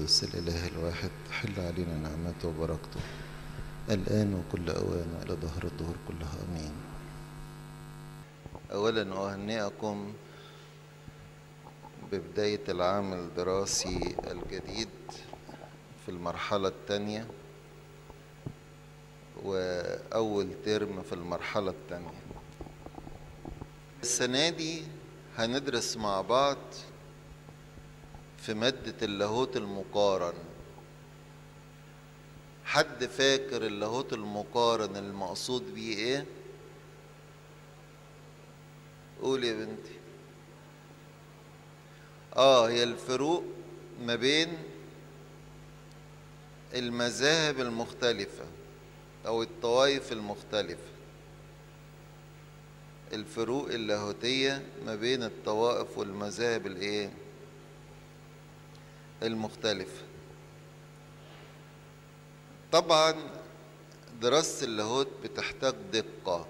القدس الإله الواحد حل علينا نعمته وبركته الآن وكل أوان وإلى ظهر الدهور كلها أمين أولا أهنئكم ببداية العام الدراسي الجديد في المرحلة الثانية وأول ترم في المرحلة الثانية السنة دي هندرس مع بعض في مادة اللاهوت المقارن حد فاكر اللاهوت المقارن المقصود بيه ايه قول يا بنتي اه هي الفروق ما بين المذاهب المختلفة او الطوائف المختلفة الفروق اللاهوتية ما بين الطوائف والمذاهب الايه المختلفة طبعا دراسة اللاهوت بتحتاج دقة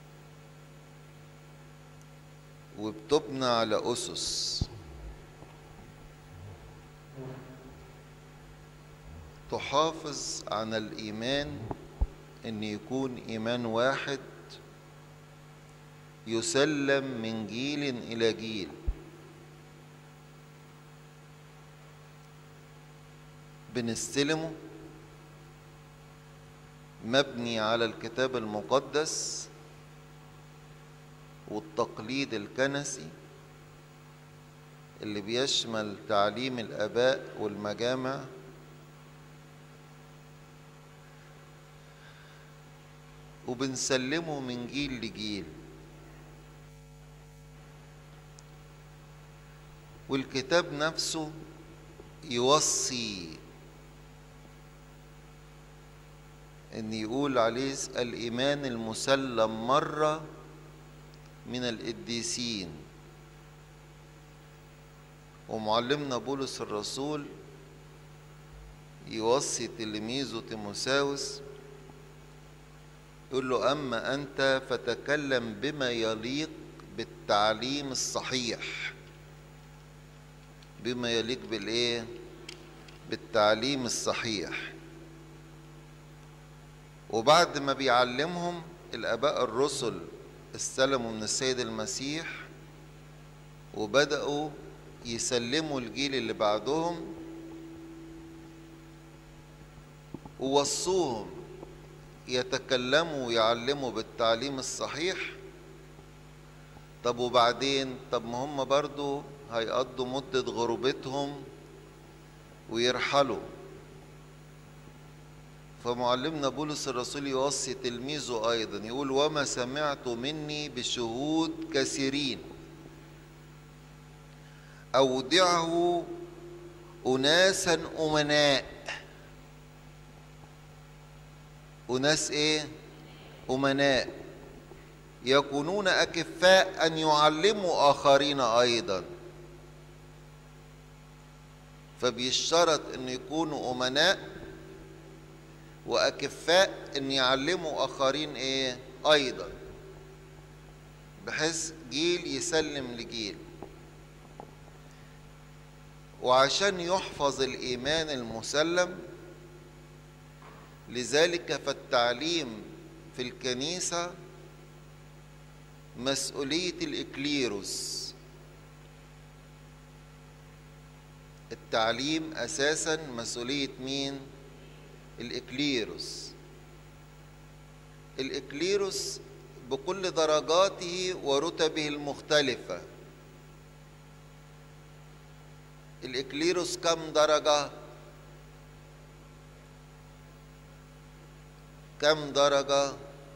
وبتبنى على أسس تحافظ على الإيمان أن يكون إيمان واحد يسلم من جيل إلى جيل بنستلمه مبني على الكتاب المقدس والتقليد الكنسي اللي بيشمل تعليم الآباء والمجامع وبنسلمه من جيل لجيل والكتاب نفسه يوصي ان يقول عليه الايمان المسلم مره من القديسين ومعلمنا بولس الرسول يوصي تلميذه تيموساوس يقول له اما انت فتكلم بما يليق بالتعليم الصحيح بما يليق بالايه بالتعليم الصحيح وبعد ما بيعلمهم الاباء الرسل استلموا من السيد المسيح وبداوا يسلموا الجيل اللي بعدهم ووصوهم يتكلموا ويعلموا بالتعليم الصحيح طب وبعدين طب ما هم برضو هيقضوا مدة غربتهم ويرحلوا فمعلمنا بولس الرسول يوصي تلميذه أيضا يقول وما سمعت مني بشهود كثيرين أودعه أناسا أمناء أناس إيه؟ أمناء يكونون أكفاء أن يعلموا آخرين أيضا فبيشترط أن يكونوا أمناء وأكفاء أن يعلموا آخرين إيه؟ أيضا بحيث جيل يسلم لجيل وعشان يحفظ الإيمان المسلم لذلك فالتعليم في الكنيسة مسؤولية الإكليروس التعليم أساسا مسؤولية مين؟ الإكليروس الإكليروس بكل درجاته ورتبه المختلفة الإكليروس كم درجة؟ كم درجة؟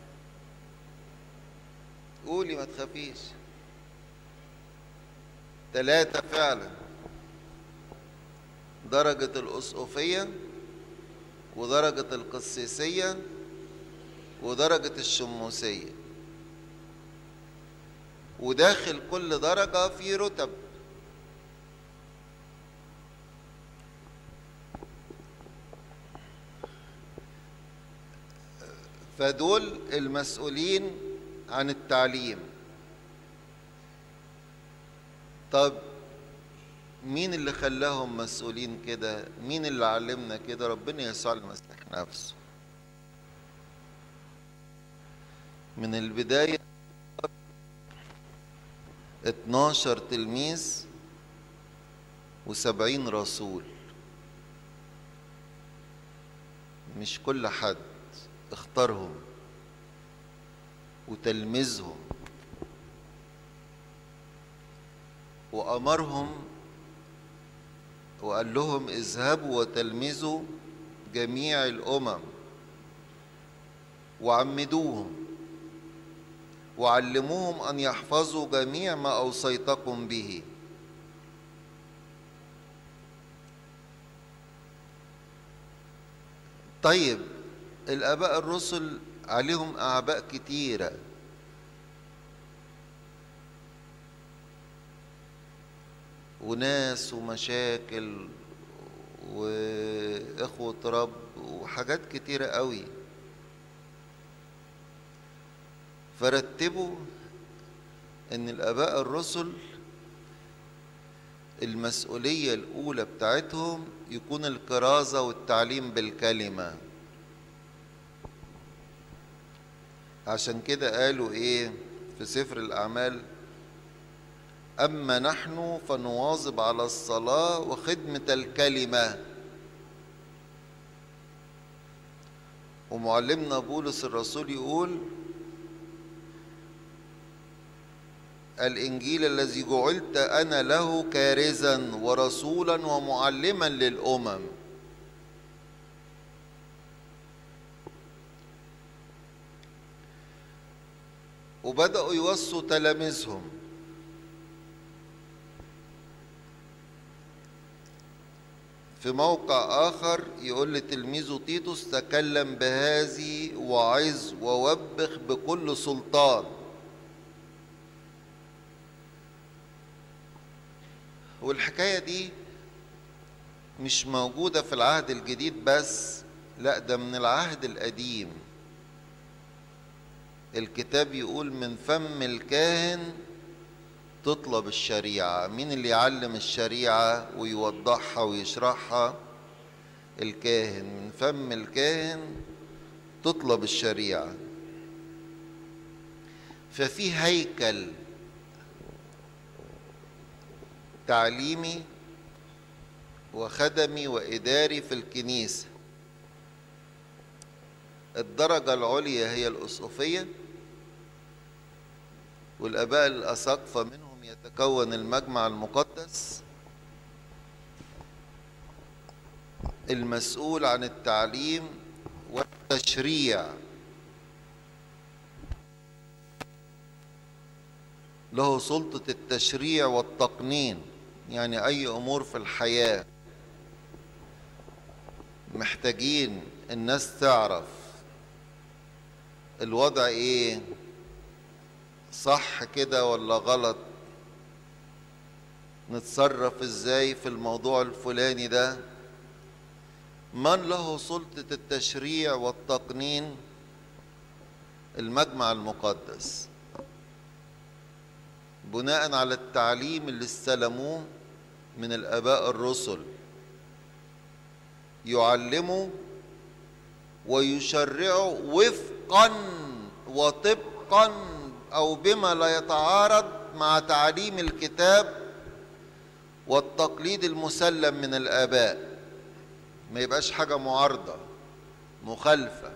قولي ما تخافيش ثلاثة فعلا درجة الأسقفية ودرجة القسيسية ودرجة الشموسية وداخل كل درجة في رتب فدول المسؤولين عن التعليم طب مين اللي خلاهم مسؤولين كده مين اللي علمنا كده ربنا يسوع المسيح نفسه من البداية 12 تلميذ وسبعين رسول مش كل حد اختارهم وتلمذهم وأمرهم وقال لهم اذهبوا وتلمذوا جميع الأمم وعمدوهم وعلموهم أن يحفظوا جميع ما أوصيتكم به طيب الآباء الرسل عليهم أعباء كتيرة وناس ومشاكل وإخوة رب وحاجات كتيرة قوي فرتبوا ان الاباء الرسل المسؤوليه الاولى بتاعتهم يكون الكرازه والتعليم بالكلمه عشان كده قالوا ايه في سفر الاعمال اما نحن فنواظب على الصلاه وخدمه الكلمه ومعلمنا بولس الرسول يقول الانجيل الذي جعلت انا له كارزا ورسولا ومعلما للامم وبداوا يوصوا تلاميذهم في موقع آخر يقول لتلميذه تيتوس تكلم بهذه وعظ ووبخ بكل سلطان والحكاية دي مش موجودة في العهد الجديد بس لا ده من العهد القديم الكتاب يقول من فم الكاهن تطلب الشريعة مين اللي يعلم الشريعة ويوضحها ويشرحها الكاهن من فم الكاهن تطلب الشريعة ففي هيكل تعليمي وخدمي وإداري في الكنيسة الدرجة العليا هي الأسقفية والآباء الأساقفة منهم يتكون المجمع المقدس المسؤول عن التعليم والتشريع له سلطة التشريع والتقنين يعني أي أمور في الحياة محتاجين الناس تعرف الوضع إيه صح كده ولا غلط نتصرف إزاي في الموضوع الفلاني ده من له سلطة التشريع والتقنين المجمع المقدس بناء على التعليم اللي استلموه من الآباء الرسل يعلموا ويشرعوا وفقا وطبقا أو بما لا يتعارض مع تعليم الكتاب والتقليد المسلم من الآباء ما يبقاش حاجة معارضة مخالفة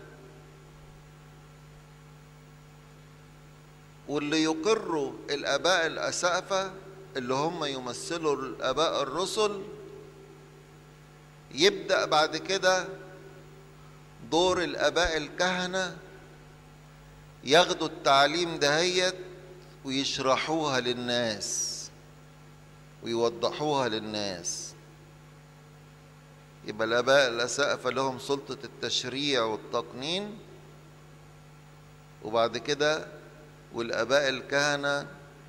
واللي يقروا الآباء الأسقفة اللي هم يمثلوا الآباء الرسل يبدأ بعد كده دور الآباء الكهنة ياخدوا التعليم دهيت ويشرحوها للناس ويوضحوها للناس يبقى الآباء الأسقفة لهم سلطة التشريع والتقنين وبعد كده والآباء الكهنة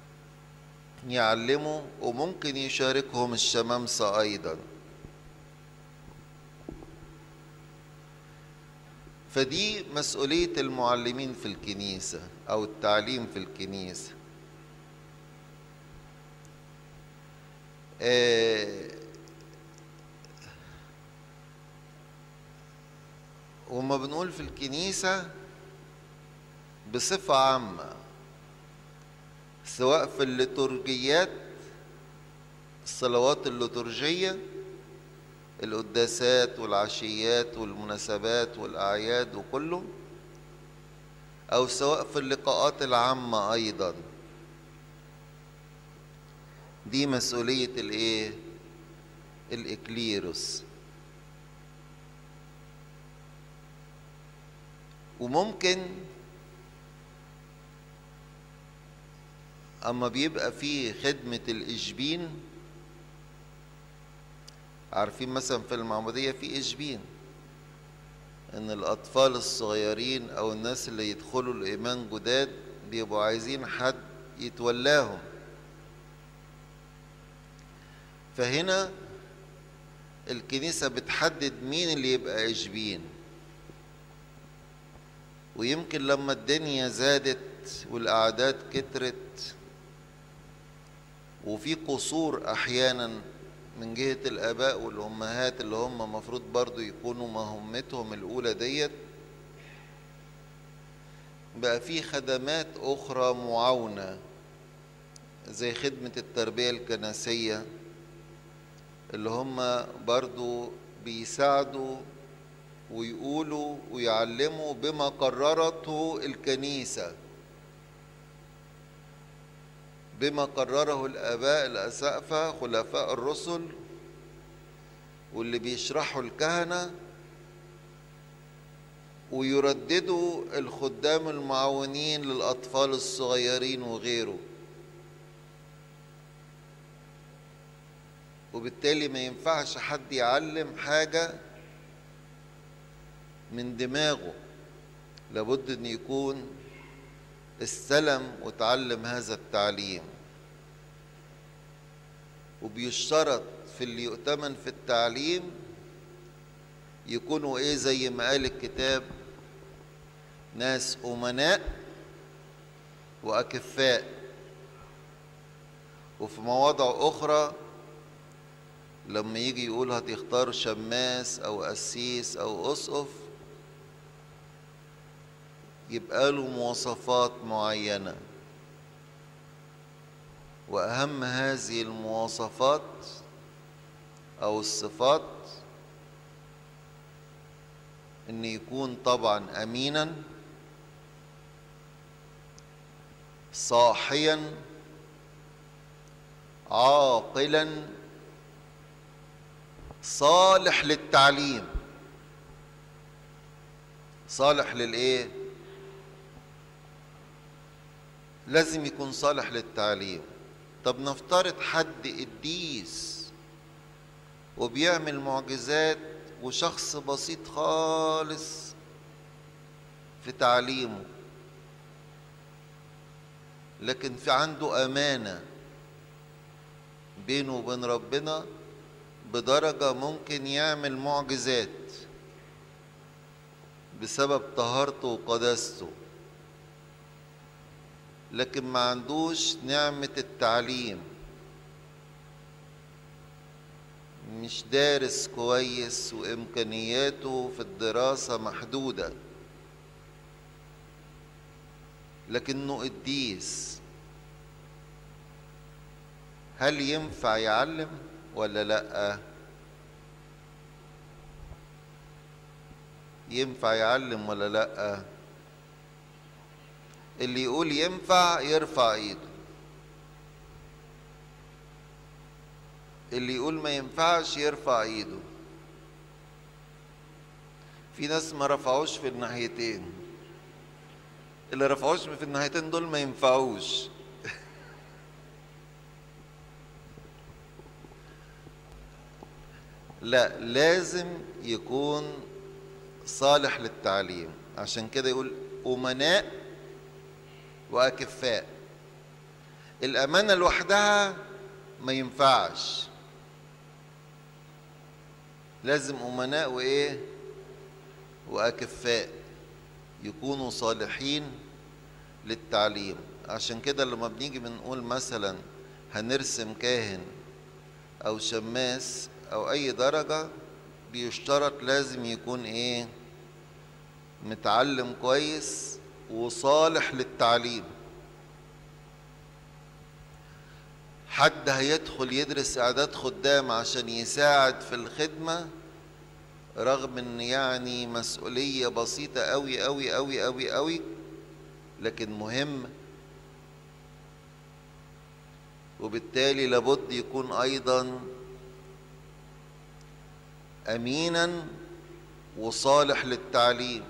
يعلموا وممكن يشاركهم الشمامسة أيضا فدي مسؤولية المعلمين في الكنيسة أو التعليم في الكنيسة آه وما بنقول في الكنيسة بصفة عامة سواء في الليتورجيات الصلوات الليتورجية القداسات والعشيات والمناسبات والأعياد وكله أو سواء في اللقاءات العامة أيضا دي مسؤولية الإيه؟ الإكليروس وممكن اما بيبقى فيه خدمة الإشبين عارفين مثلا في المعمودية في إشبين إن الأطفال الصغيرين أو الناس اللي يدخلوا الإيمان جداد بيبقوا عايزين حد يتولاهم فهنا الكنيسة بتحدد مين اللي يبقى إشبين ويمكن لما الدنيا زادت والأعداد كترت وفي قصور أحيانا من جهة الآباء والأمهات اللي هم مفروض برضو يكونوا مهمتهم الأولى ديت بقى في خدمات أخرى معاونة زي خدمة التربية الكنسية اللي هم برضو بيساعدوا ويقولوا ويعلموا بما قررته الكنيسة بما قرره الآباء الأسقفة خلفاء الرسل واللي بيشرحوا الكهنة ويرددوا الخدام المعاونين للأطفال الصغيرين وغيره وبالتالي ما ينفعش حد يعلم حاجة من دماغه لابد ان يكون استلم وتعلم هذا التعليم وبيشترط في اللي يؤتمن في التعليم يكونوا ايه زي ما قال الكتاب ناس امناء واكفاء وفي مواضع اخرى لما يجي يقول هتختار شماس او قسيس او اسقف يبقى له مواصفات معينة وأهم هذه المواصفات أو الصفات أن يكون طبعا أمينا صاحيا عاقلا صالح للتعليم صالح للايه لازم يكون صالح للتعليم طب نفترض حد قديس وبيعمل معجزات وشخص بسيط خالص في تعليمه لكن في عنده امانه بينه وبين ربنا بدرجه ممكن يعمل معجزات بسبب طهارته وقداسته لكن ما عندوش نعمة التعليم مش دارس كويس وإمكانياته في الدراسة محدودة لكنه قديس هل ينفع يعلم ولا لأ ينفع يعلم ولا لأ اللي يقول ينفع يرفع ايده اللي يقول ما ينفعش يرفع ايده في ناس ما رفعوش في الناحيتين اللي رفعوش في الناحيتين دول ما ينفعوش لا لازم يكون صالح للتعليم عشان كده يقول أمناء وأكفاء الأمانة لوحدها ما ينفعش لازم أمناء وإيه وأكفاء يكونوا صالحين للتعليم عشان كده لما بنيجي بنقول مثلا هنرسم كاهن او شماس او اي درجة بيشترط لازم يكون ايه متعلم كويس وصالح للتعليم حد هيدخل يدرس اعداد خدام عشان يساعد في الخدمة رغم ان يعني مسؤولية بسيطة قوي قوي قوي قوي قوي لكن مهم وبالتالي لابد يكون ايضا امينا وصالح للتعليم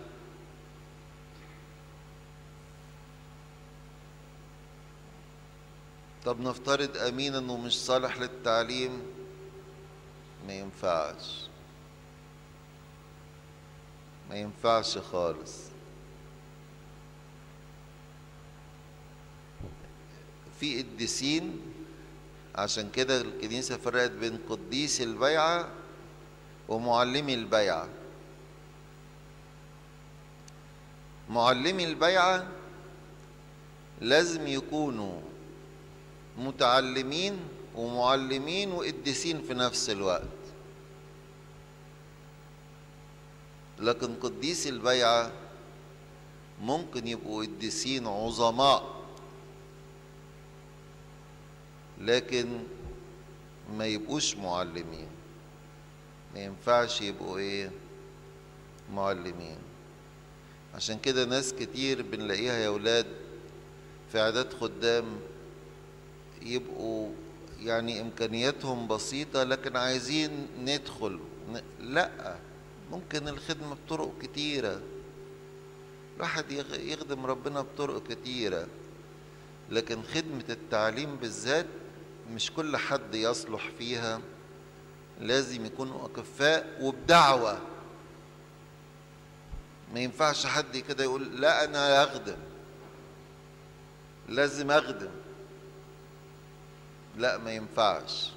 طب نفترض امينا ومش صالح للتعليم ما ينفعش ما ينفعش خالص في قديسين عشان كده الكنيسة فرقت بين قديس البيعة ومعلمي البيعة معلمي البيعة لازم يكونوا متعلمين ومعلمين وقديسين في نفس الوقت لكن قديس البيعة ممكن يبقوا قديسين عظماء لكن ما يبقوش معلمين ما ينفعش يبقوا ايه معلمين عشان كده ناس كتير بنلاقيها يا ولاد في اعداد خدام يبقوا يعني امكانياتهم بسيطة لكن عايزين ندخل لا ممكن الخدمة بطرق كتيرة الواحد يخدم ربنا بطرق كتيرة لكن خدمة التعليم بالذات مش كل حد يصلح فيها لازم يكونوا أكفاء وبدعوة ما ينفعش حد كده يقول لا أنا أخدم لازم أخدم لا ما ينفعش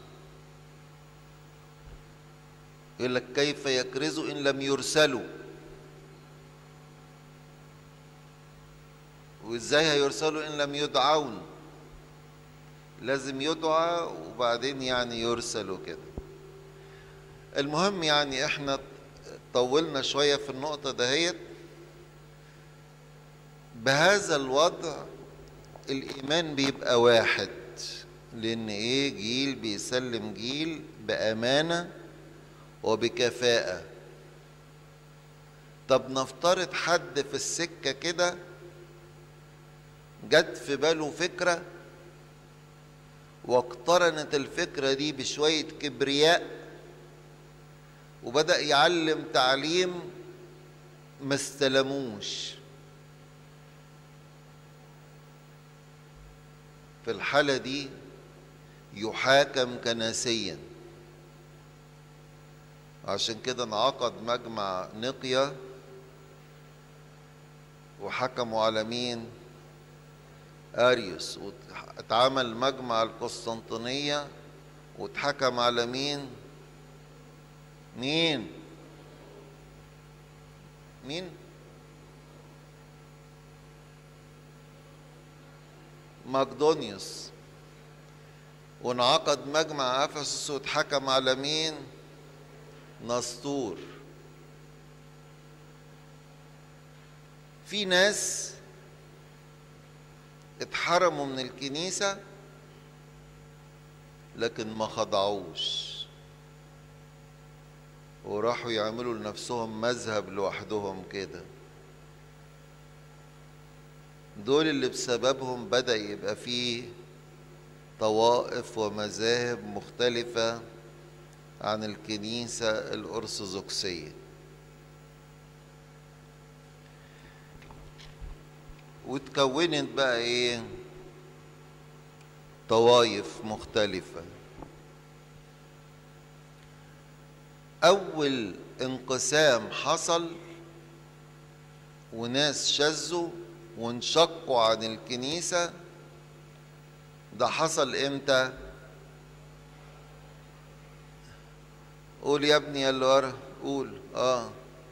يقول لك كيف يكرزوا إن لم يرسلوا وإزاي هيرسلوا إن لم يدعون لازم يدعى وبعدين يعني يرسلوا كده المهم يعني احنا طولنا شوية في النقطة دهيت بهذا الوضع الإيمان بيبقى واحد لأن إيه جيل بيسلم جيل بأمانة وبكفاءة طب نفترض حد في السكة كده جت في باله فكرة واقترنت الفكرة دي بشوية كبرياء وبدأ يعلم تعليم ما استلموش في الحالة دي يحاكم كنسيا عشان كده انعقد مجمع نقية وحكموا على مين اريوس واتعمل مجمع القسطنطينية واتحكم على مين مين مين مقدونيوس وانعقد مجمع افسس واتحكم على مين نسطور في ناس اتحرموا من الكنيسة لكن ما خضعوش وراحوا يعملوا لنفسهم مذهب لوحدهم كده دول اللي بسببهم بدأ يبقى فيه طوائف ومذاهب مختلفة عن الكنيسة الأرثوذكسية وتكونت بقى ايه طوائف مختلفة أول انقسام حصل وناس شذوا وانشقوا عن الكنيسة ده حصل امتى قول يا ابني يا اللي ورا قول اه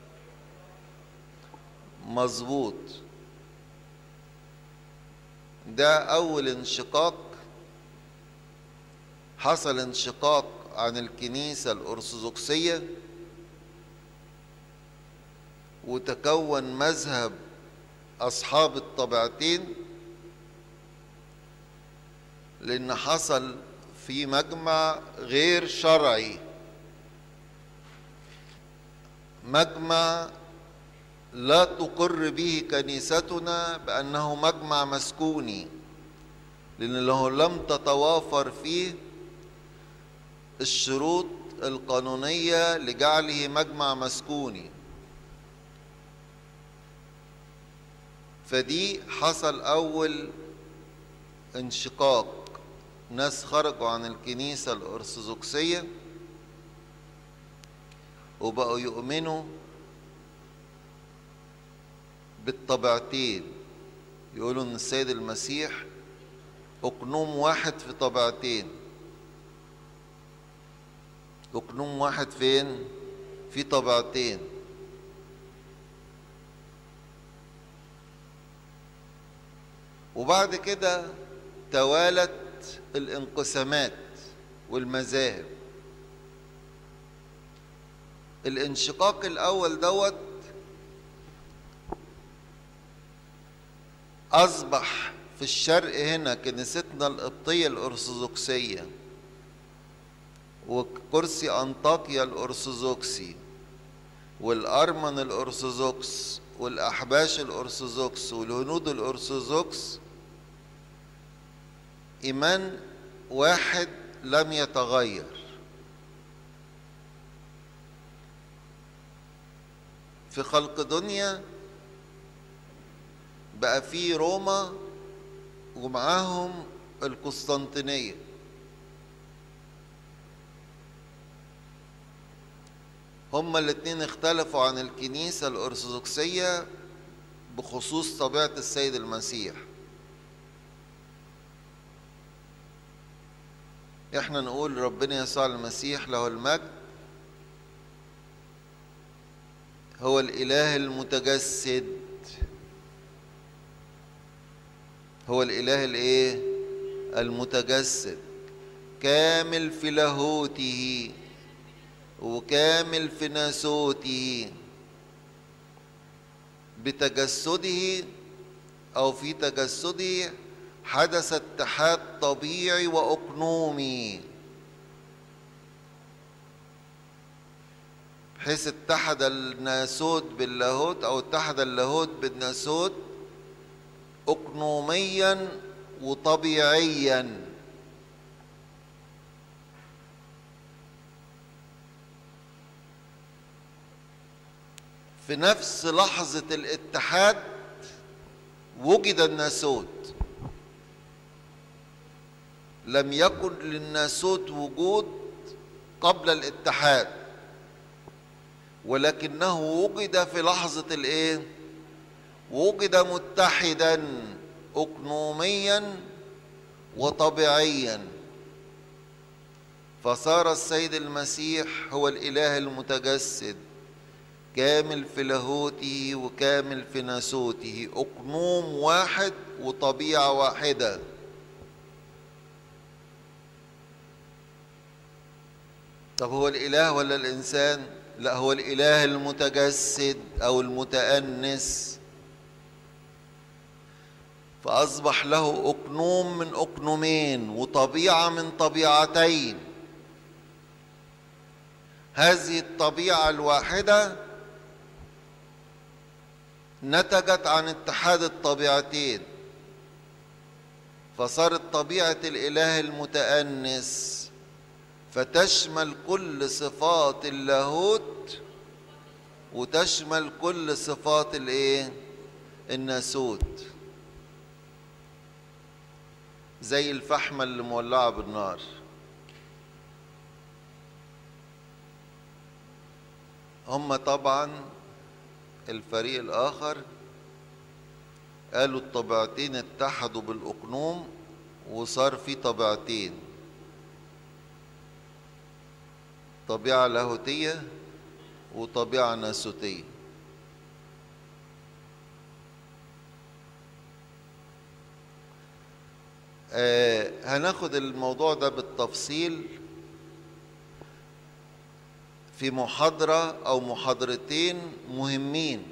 مظبوط ده اول انشقاق حصل انشقاق عن الكنيسة الأرثوذكسية وتكون مذهب أصحاب الطبيعتين لأن حصل في مجمع غير شرعي مجمع لا تقر به كنيستنا بأنه مجمع مسكوني لأنه لم تتوافر فيه الشروط القانونية لجعله مجمع مسكوني فدي حصل أول انشقاق ناس خرجوا عن الكنيسة الأرثوذكسية وبقوا يؤمنوا بالطبيعتين يقولوا ان السيد المسيح اقنوم واحد في طبيعتين اقنوم واحد فين في طبيعتين وبعد كده توالت الانقسامات والمذاهب الانشقاق الاول دوت اصبح في الشرق هنا كنيستنا القبطيه الارثوذكسيه وكرسي انطاكيا الارثوذكسي والارمن الارثوذكس والاحباش الارثوذكس والهنود الارثوذكس ايمان واحد لم يتغير في خلق دنيا بقى في روما ومعاهم القسطنطينية هما الاتنين اختلفوا عن الكنيسة الأرثوذكسية بخصوص طبيعة السيد المسيح احنا نقول ربنا يسوع المسيح له المجد هو الإله المتجسد هو الإله الإيه؟ المتجسد كامل في لاهوته وكامل في ناسوته بتجسده أو في تجسده حدث اتحاد طبيعي وأقنومي بحيث اتحد الناسوت باللاهوت أو اتحد اللاهوت بالناسوت اقنوميا وطبيعيا في نفس لحظة الاتحاد وجد الناسوت لم يكن للناسوت وجود قبل الاتحاد ولكنه وجد في لحظة الايه وجد متحدا اقنوميا وطبيعيا فصار السيد المسيح هو الاله المتجسد كامل في لاهوته وكامل في ناسوته اقنوم واحد وطبيعه واحده طب هو الاله ولا الانسان لا هو الاله المتجسد او المتانس فأصبح له أقنوم من أقنومين وطبيعة من طبيعتين هذه الطبيعة الواحدة نتجت عن اتحاد الطبيعتين فصارت طبيعة الإله المتأنس فتشمل كل صفات اللاهوت وتشمل كل صفات الايه الناسوت زي الفحمة اللي مولعة بالنار هم طبعا الفريق الآخر قالوا الطبيعتين اتحدوا بالأقنوم وصار في طبيعتين طبيعة لاهوتية وطبيعة ناسوتية آه هناخد الموضوع ده بالتفصيل في محاضرة أو محاضرتين مهمين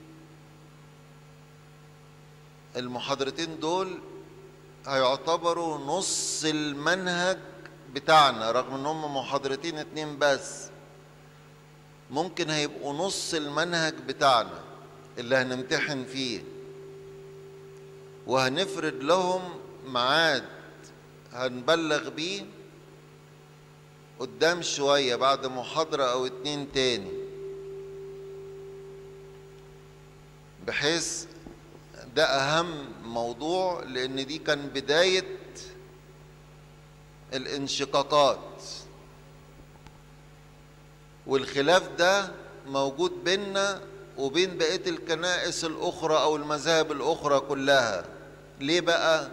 المحاضرتين دول هيعتبروا نص المنهج بتاعنا رغم ان هم محاضرتين اتنين بس ممكن هيبقوا نص المنهج بتاعنا اللي هنمتحن فيه وهنفرد لهم ميعاد هنبلغ بيه قدام شوية بعد محاضرة أو اتنين تاني بحيث ده أهم موضوع لأن دي كان بداية الانشقاقات والخلاف ده موجود بيننا وبين بقية الكنائس الأخرى أو المذاهب الأخرى كلها ليه بقى؟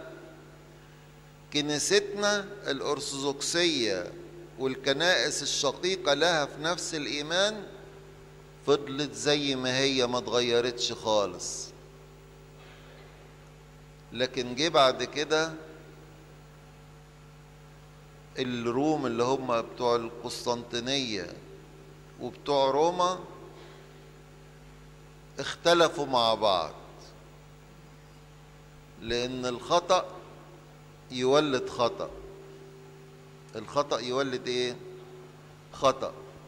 كنيستنا الأرثوذكسية والكنائس الشقيقة لها في نفس الإيمان فضلت زي ما هي ما اتغيرتش خالص لكن جه بعد كده الروم اللي هم بتوع القسطنطينية وبتوع روما اختلفوا مع بعض لأن الخطأ يولد خطأ الخطأ يولد ايه؟ خطأ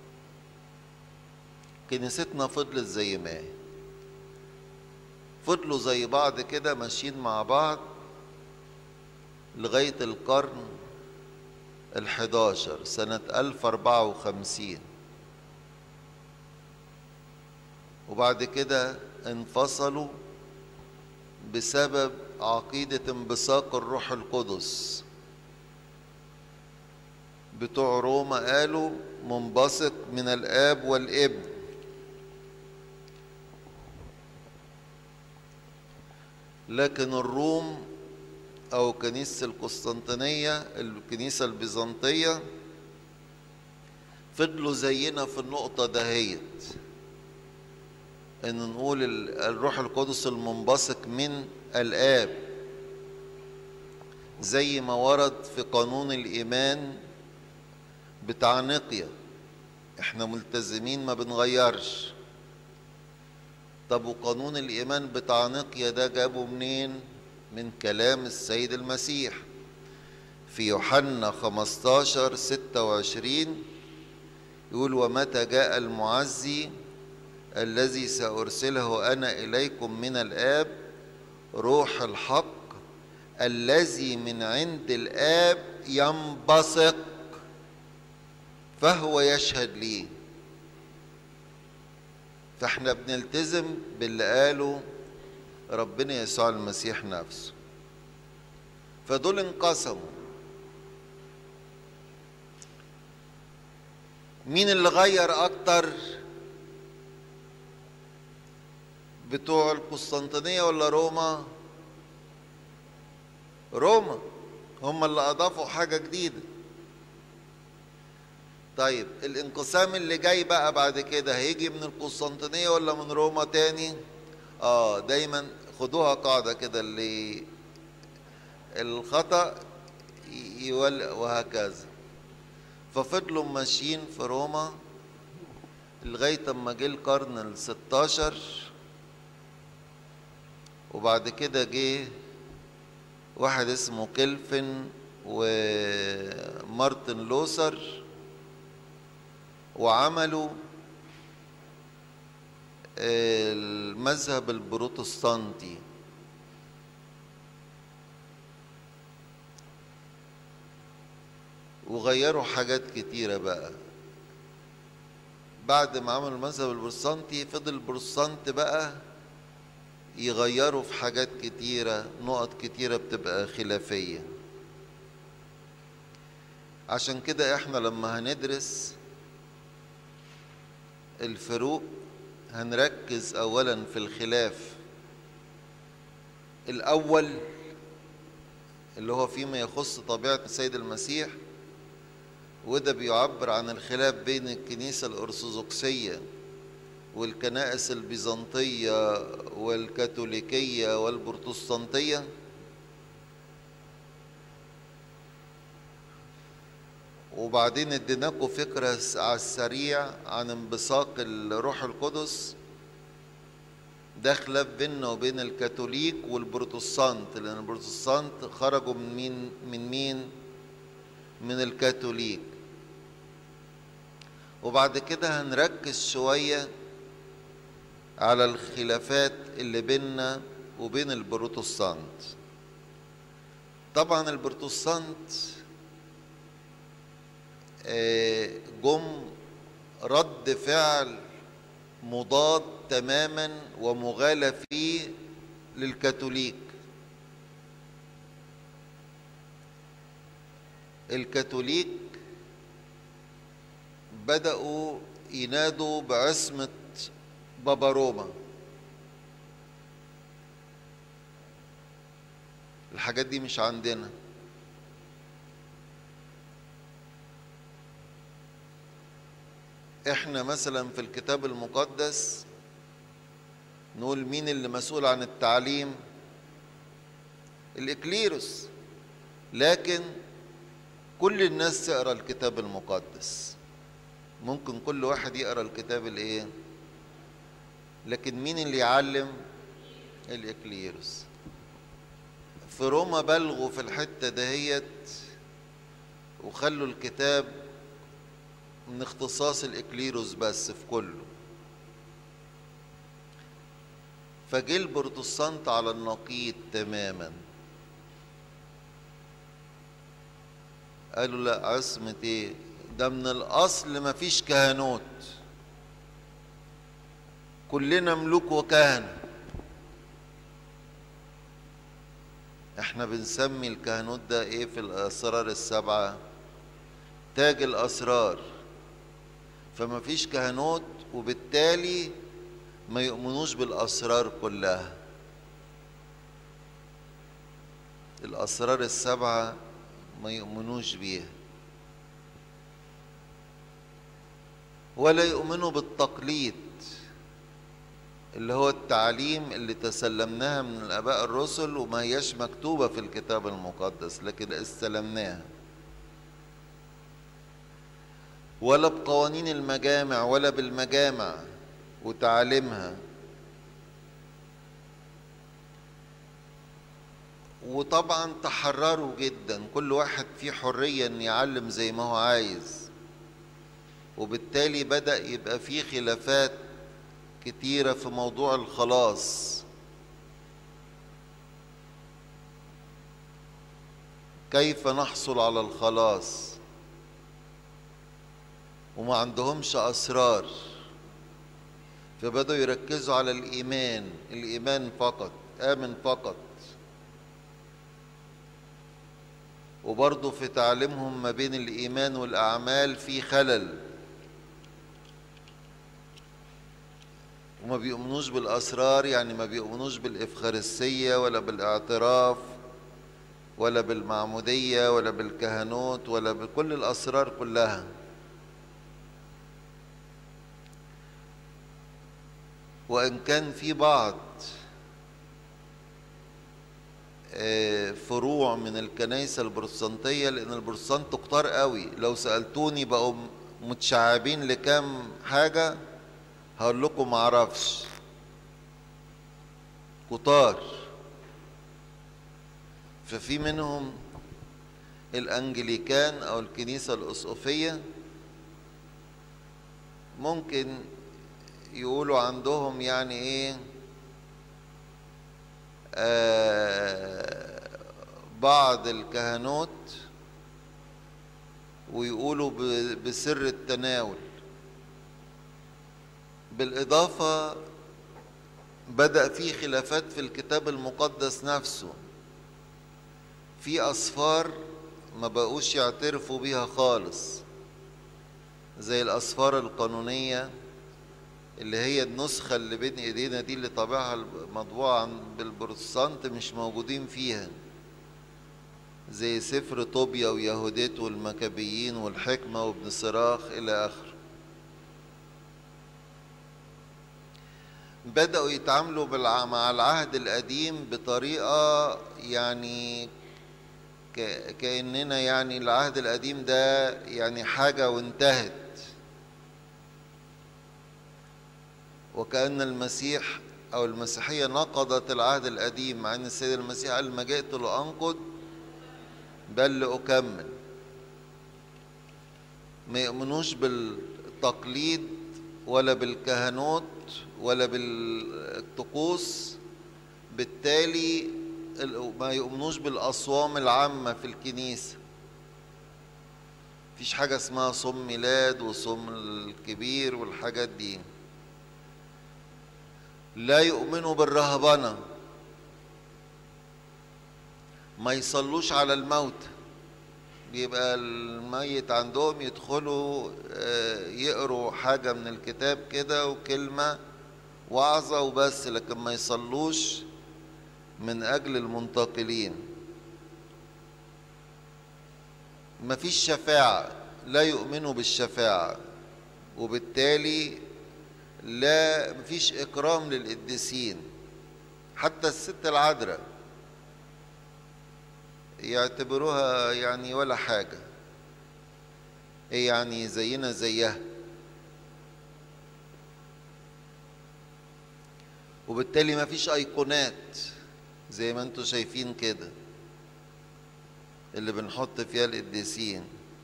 كنيستنا فضلت زي ما هي فضلوا زي بعض كده ماشيين مع بعض لغاية القرن الحداشر سنة ألف أربعة وخمسين وبعد كده انفصلوا بسبب عقيدة انبثاق الروح القدس بتوع روما قالوا منبثق من الآب والابن لكن الروم أو كنيسة القسطنطينية الكنيسة البيزنطية فضلوا زينا في النقطة دهيت إن نقول الروح القدس المنبثق من الآب زي ما ورد في قانون الإيمان بتاع نقية احنا ملتزمين ما بنغيرش طب وقانون الإيمان بتاع نقية ده جابه منين؟ من كلام السيد المسيح في يوحنا 15 26 يقول ومتى جاء المعزي الذي سأرسله أنا إليكم من الآب روح الحق الذي من عند الآب ينبثق فهو يشهد لي فاحنا بنلتزم باللي قاله ربنا يسوع المسيح نفسه فدول انقسموا مين اللي غير اكتر بتوع القسطنطينيه ولا روما روما هم اللي اضافوا حاجه جديده طيب الانقسام اللي جاي بقى بعد كده هيجي من القسطنطينيه ولا من روما تاني اه دايما خدوها قاعده كده اللي الخطا يول وهكذا ففضلوا ماشيين في روما لغايه اما جه القرن ال 16 وبعد كده جه واحد اسمه كيلفن ومارتن لوثر وعملوا المذهب البروتستانتي وغيروا حاجات كتيرة بقى بعد ما عملوا المذهب البروتستانتي فضل البروتستانت بقى يغيروا في حاجات كتيرة نقط كتيرة بتبقى خلافية عشان كده احنا لما هندرس الفروق هنركز اولا في الخلاف الاول اللي هو فيما يخص طبيعه السيد المسيح وده بيعبر عن الخلاف بين الكنيسه الارثوذكسيه والكنائس البيزنطيه والكاثوليكيه والبروتستانتيه وبعدين اديناكم فكرة على السريع عن انبثاق الروح القدس ده خلاف بيننا وبين الكاثوليك والبروتستانت لان البروتستانت خرجوا من مين من مين من الكاثوليك وبعد كده هنركز شوية على الخلافات اللي بيننا وبين البروتستانت طبعا البروتستانت جم رد فعل مضاد تماما ومغالى فيه للكاثوليك الكاثوليك بدأوا ينادوا بعصمة بابا روما الحاجات دي مش عندنا احنا مثلا في الكتاب المقدس نقول مين اللي مسؤول عن التعليم الاكليروس لكن كل الناس تقرا الكتاب المقدس ممكن كل واحد يقرا الكتاب الايه لكن مين اللي يعلم الاكليروس في روما بلغوا في الحته دهيت وخلوا الكتاب من اختصاص الاكليروس بس في كله فجه البروتستانت على النقيض تماما قالوا لا عصمة ايه ده من الاصل مفيش كهنوت كلنا ملوك وكهنة احنا بنسمي الكهنوت ده ايه في الاسرار السبعة تاج الاسرار فما فيش كهنوت وبالتالي ما يؤمنوش بالاسرار كلها الاسرار السبعه ما يؤمنوش بيها ولا يؤمنوا بالتقليد اللي هو التعليم اللي تسلمناها من الاباء الرسل وما هياش مكتوبه في الكتاب المقدس لكن استلمناها ولا بقوانين المجامع ولا بالمجامع وتعاليمها وطبعا تحرروا جدا كل واحد فيه حرية ان يعلم زي ما هو عايز وبالتالي بدأ يبقى فيه خلافات كتيرة في موضوع الخلاص كيف نحصل على الخلاص وما عندهمش أسرار فبدأوا يركزوا على الإيمان الإيمان فقط آمن فقط وبرضه في تعليمهم ما بين الإيمان والأعمال في خلل وما بيؤمنوش بالأسرار يعني ما بيؤمنوش بالإفخارستية ولا بالاعتراف ولا بالمعمودية ولا بالكهنوت ولا بكل الأسرار كلها وإن كان في بعض فروع من الكنائس البروتستانتية لأن البروتستانت كتار قوي لو سألتوني بقوا متشعبين لكام حاجة هقول لكم معرفش كتار ففي منهم الأنجليكان أو الكنيسة الأسقفية ممكن يقولوا عندهم يعني ايه آه بعض الكهنوت ويقولوا بسر التناول بالإضافة بدأ في خلافات في الكتاب المقدس نفسه في أسفار ما بقوش يعترفوا بيها خالص زي الأسفار القانونية اللي هي النسخة اللي بين ايدينا دي اللي طابعها مطبوعة بالبروتستانت مش موجودين فيها زي سفر طوبيا ويهوديت والمكابيين والحكمة وابن صراخ إلى آخره بدأوا يتعاملوا مع العهد القديم بطريقة يعني ك- كأننا يعني العهد القديم ده يعني حاجة وانتهت وكأن المسيح أو المسيحية نقضت العهد القديم مع أن السيد المسيح قال ما جئت لأنقض بل لأكمل ما يؤمنوش بالتقليد ولا بالكهنوت ولا بالطقوس بالتالي ال- ما يؤمنوش بالأصوام العامة في الكنيسة مفيش حاجة اسمها صوم ميلاد وصوم الكبير والحاجات دي لا يؤمنوا بالرهبنة ما يصلوش على الموت بيبقى الميت عندهم يدخلوا آه، يقروا حاجة من الكتاب كده وكلمة وعظة وبس لكن ما يصلوش من أجل المنتقلين ما فيش شفاعة لا يؤمنوا بالشفاعة وبالتالي لا مفيش إكرام للقديسين حتى الست العذراء يعتبروها يعني ولا حاجة ايه يعني زينا زيها وبالتالي ما فيش ايقونات زي ما انتم شايفين كده اللي بنحط فيها القديسين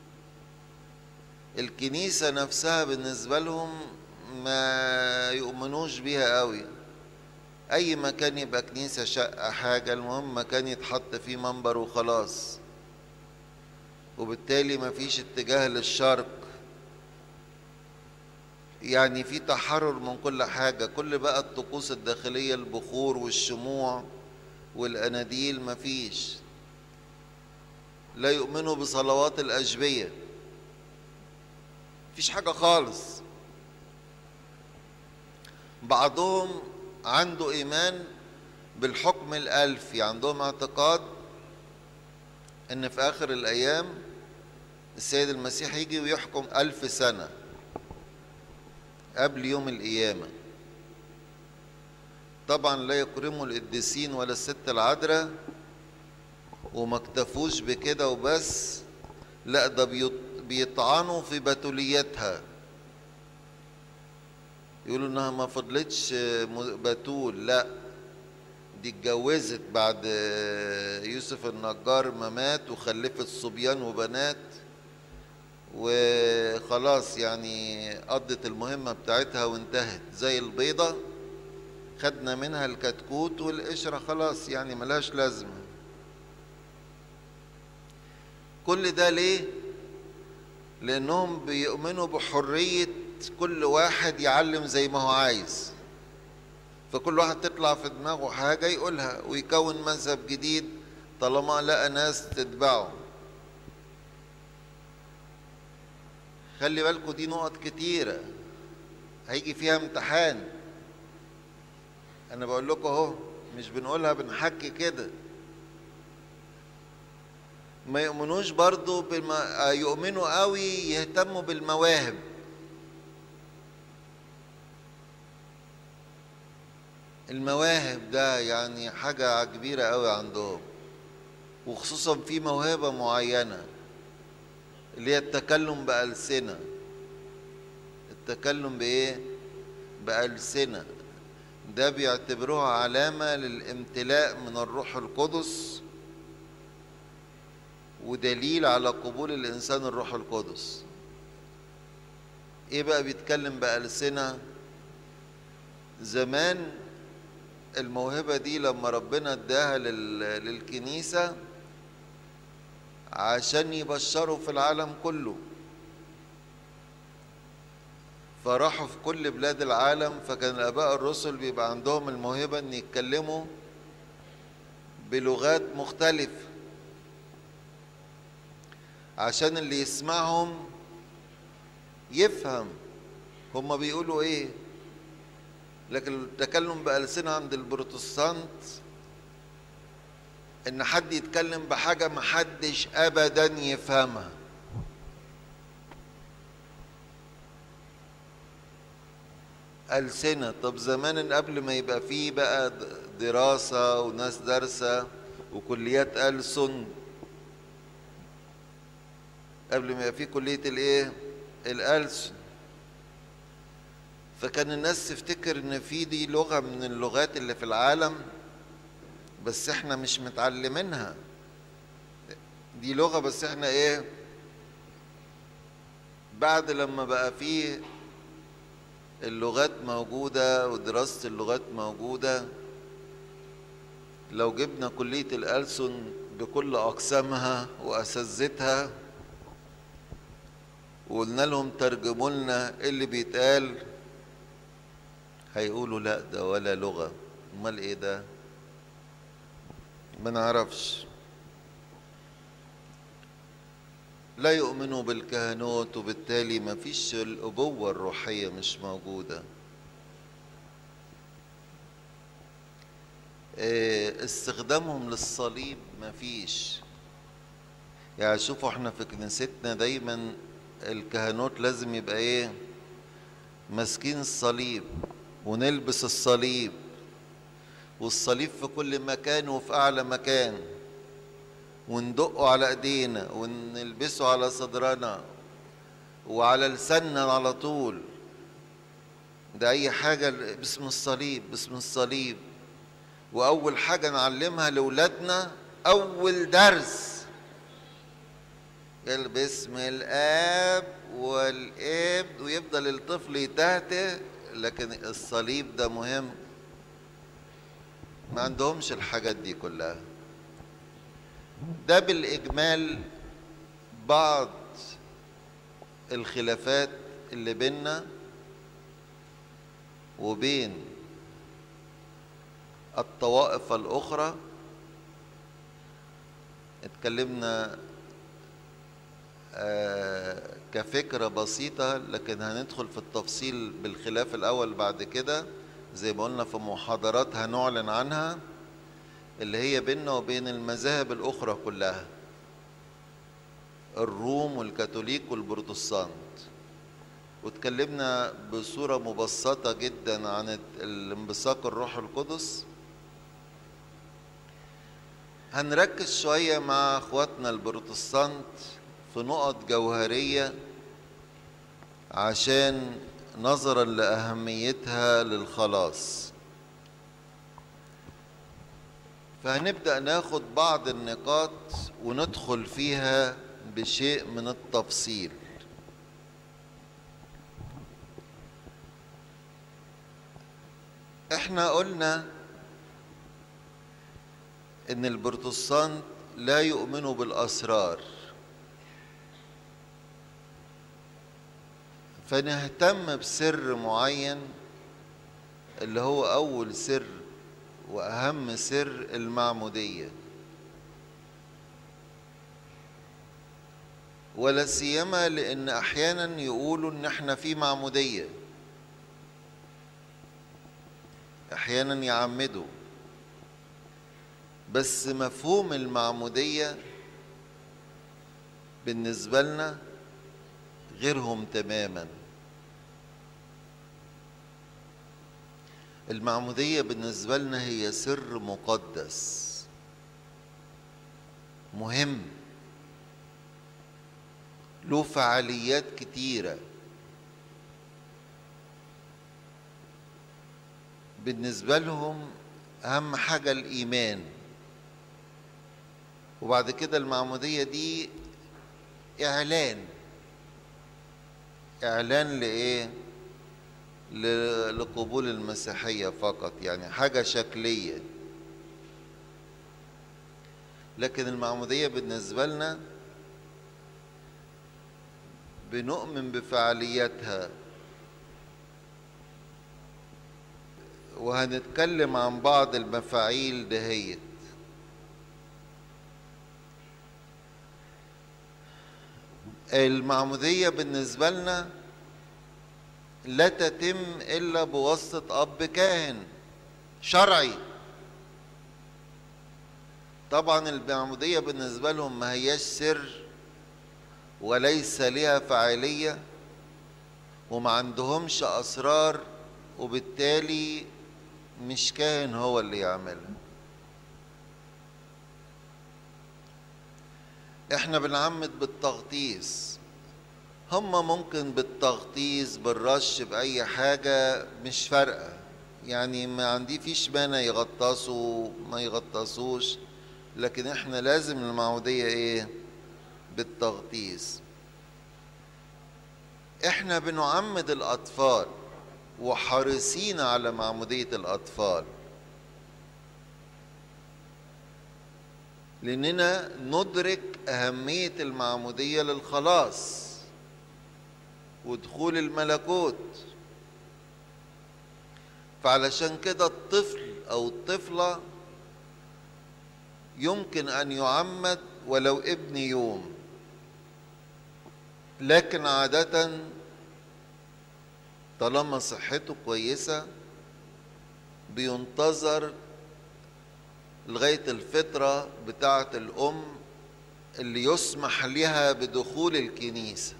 الكنيسة نفسها بالنسبة لهم ما يؤمنوش بيها قوي اي مكان يبقى كنيسة شقة حاجة المهم مكان يتحط فيه منبر وخلاص وبالتالي ما فيش اتجاه للشرق يعني في تحرر من كل حاجة كل بقى الطقوس الداخلية البخور والشموع والأناديل ما فيش لا يؤمنوا بصلوات الأجبية مفيش حاجة خالص بعضهم عنده إيمان بالحكم الألفي عندهم اعتقاد إن في آخر الأيام السيد المسيح يجي ويحكم ألف سنة قبل يوم القيامة طبعا لا يكرموا القديسين ولا الست العذراء وما اكتفوش بكده وبس لا ده بيط- بيطعنوا في بتوليتها يقولوا انها ما فضلتش م- بتول لا دي اتجوزت بعد يوسف النجار ما مات وخلفت صبيان وبنات وخلاص يعني قضت المهمة بتاعتها وانتهت زي البيضة خدنا منها الكتكوت والقشرة خلاص يعني ملهاش لازمة كل ده ليه؟ لأنهم بيؤمنوا بحرية كل واحد يعلم زي ما هو عايز فكل واحد تطلع في دماغه حاجة يقولها ويكون مذهب جديد طالما لقى ناس تتبعه خلي بالكوا دي نقط كتيرة هيجي فيها امتحان أنا بقول لكم أهو مش بنقولها بنحكي كده ما يؤمنوش برضو بما يؤمنوا قوي يهتموا بالمواهب المواهب ده يعني حاجة كبيرة قوي عندهم وخصوصا في موهبة معينة اللي هي التكلم بألسنة التكلم بإيه؟ بألسنة ده بيعتبروها علامة للامتلاء من الروح القدس ودليل على قبول الإنسان الروح القدس إيه بقى بيتكلم بألسنة زمان الموهبة دي لما ربنا اداها لل- للكنيسة عشان يبشروا في العالم كله فراحوا في كل بلاد العالم فكان الآباء الرسل بيبقى عندهم الموهبة إن يتكلموا بلغات مختلفة عشان اللي يسمعهم يفهم هما بيقولوا ايه لكن التكلم بألسنة عند البروتستانت ان حد يتكلم بحاجة محدش ابدا يفهمها ألسنة طب زمان قبل ما يبقى فيه بقى دراسة وناس دارسة وكليات ألسن قبل ما يبقى في كلية الايه الألسن فكان الناس تفتكر ان في دي لغة من اللغات اللي في العالم بس احنا مش متعلمينها دي لغة بس احنا ايه بعد لما بقى فيه اللغات موجودة ودراسة اللغات موجودة لو جبنا كلية الألسن بكل أقسامها وأساتذتها وقلنا لهم ترجموا لنا إيه اللي بيتقال هيقولوا لا ده ولا لغة امال ايه ده ما نعرفش لا يؤمنوا بالكهنوت وبالتالي ما فيش الأبوة الروحية مش موجودة استخدامهم للصليب ما فيش يعني شوفوا احنا في كنيستنا دايما الكهنوت لازم يبقى ايه ماسكين الصليب ونلبس الصليب والصليب في كل مكان وفي أعلى مكان وندقه على ايدينا ونلبسه على صدرنا وعلى لساننا على طول ده اي حاجة باسم الصليب باسم الصليب واول حاجة نعلمها لاولادنا اول درس قال باسم الاب والابن ويفضل الطفل يتهته لكن الصليب ده مهم ما عندهمش الحاجات دي كلها ده بالإجمال بعض الخلافات اللي بيننا وبين الطوائف الأخرى اتكلمنا آه كفكرة بسيطة لكن هندخل في التفصيل بالخلاف الأول بعد كده زي ما قلنا في محاضرات هنعلن عنها اللي هي بيننا وبين المذاهب الأخرى كلها الروم والكاثوليك والبروتستانت واتكلمنا بصورة مبسطة جدا عن الانبثاق الروح القدس هنركز شوية مع اخواتنا البروتستانت في نقط جوهرية عشان نظرا لأهميتها للخلاص فهنبدأ ناخد بعض النقاط وندخل فيها بشيء من التفصيل احنا قلنا ان البروتستانت لا يؤمنوا بالاسرار فنهتم بسر معين اللي هو اول سر واهم سر المعموديه ولا سيما لان احيانا يقولوا ان احنا في معموديه احيانا يعمدوا بس مفهوم المعموديه بالنسبه لنا غيرهم تماما المعموديه بالنسبه لنا هي سر مقدس مهم له فعاليات كتيره بالنسبه لهم اهم حاجه الايمان وبعد كده المعموديه دي اعلان اعلان لايه لقبول المسيحيه فقط يعني حاجه شكليه لكن المعموديه بالنسبه لنا بنؤمن بفعاليتها وهنتكلم عن بعض المفاعيل دهيت المعمودية بالنسبة لنا لا تتم إلا بواسطة أب كاهن شرعي طبعا المعمودية بالنسبة لهم ما هياش سر وليس لها فاعلية وما عندهمش أسرار وبالتالي مش كاهن هو اللي يعملها احنا بنعمد بالتغطيس هم ممكن بالتغطيس بالرش بأي حاجة مش فارقة يعني ما عندي فيش مانع يغطسوا ما يغطسوش لكن احنا لازم المعمودية ايه بالتغطيس احنا بنعمد الأطفال وحريصين على معمودية الأطفال لأننا ندرك أهمية المعمودية للخلاص ودخول الملكوت فعلشان كده الطفل أو الطفلة يمكن أن يعمد ولو ابن يوم لكن عادة طالما صحته كويسة بينتظر لغاية الفترة بتاعة الأم اللي يسمح لها بدخول الكنيسة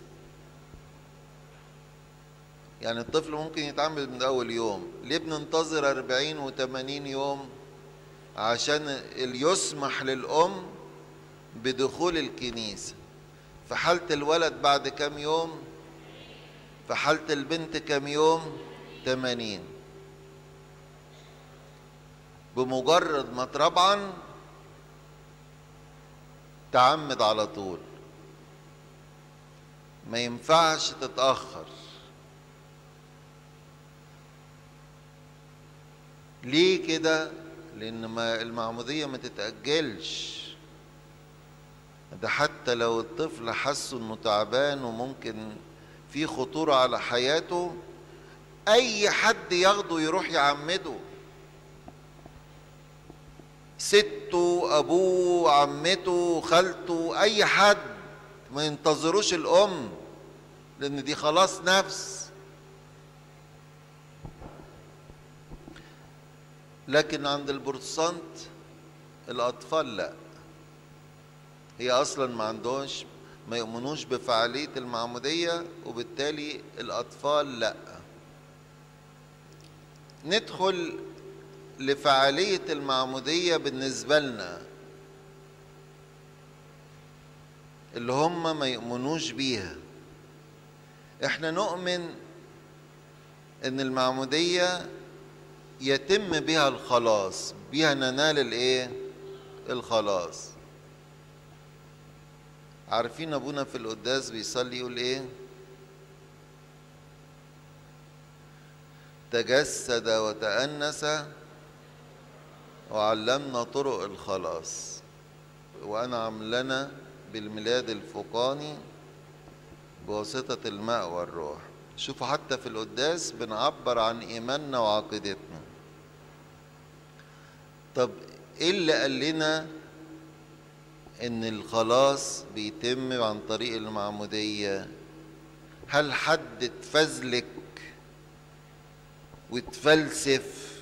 يعني الطفل ممكن يتعمد من أول يوم ليه بننتظر أربعين وثمانين يوم عشان يسمح للأم بدخول الكنيسة في حالة الولد بعد كام يوم في حالة البنت كام يوم تمانين بمجرد ما تربعن تعمد على طول ما ينفعش تتأخر ليه كده لان ما المعمودية ما تتأجلش ده حتى لو الطفل حس انه تعبان وممكن في خطورة على حياته اي حد ياخده يروح يعمده سته ابوه عمته خالته اي حد ما ينتظروش الام لان دي خلاص نفس لكن عند البروتستانت الاطفال لا هي اصلا ما عندهمش ما يؤمنوش بفعاليه المعموديه وبالتالي الاطفال لا ندخل لفعاليه المعموديه بالنسبه لنا اللي هم ما يؤمنوش بيها احنا نؤمن ان المعموديه يتم بها الخلاص بها ننال الايه الخلاص عارفين ابونا في القداس بيصلي يقول ايه تجسد وتأنس وعلمنا طرق الخلاص وأنعم لنا بالميلاد الفوقاني بواسطة الماء والروح شوفوا حتى في القداس بنعبر عن إيماننا وعقيدتنا طب إيه اللي قال لنا إن الخلاص بيتم عن طريق المعمودية هل حد اتفزلك واتفلسف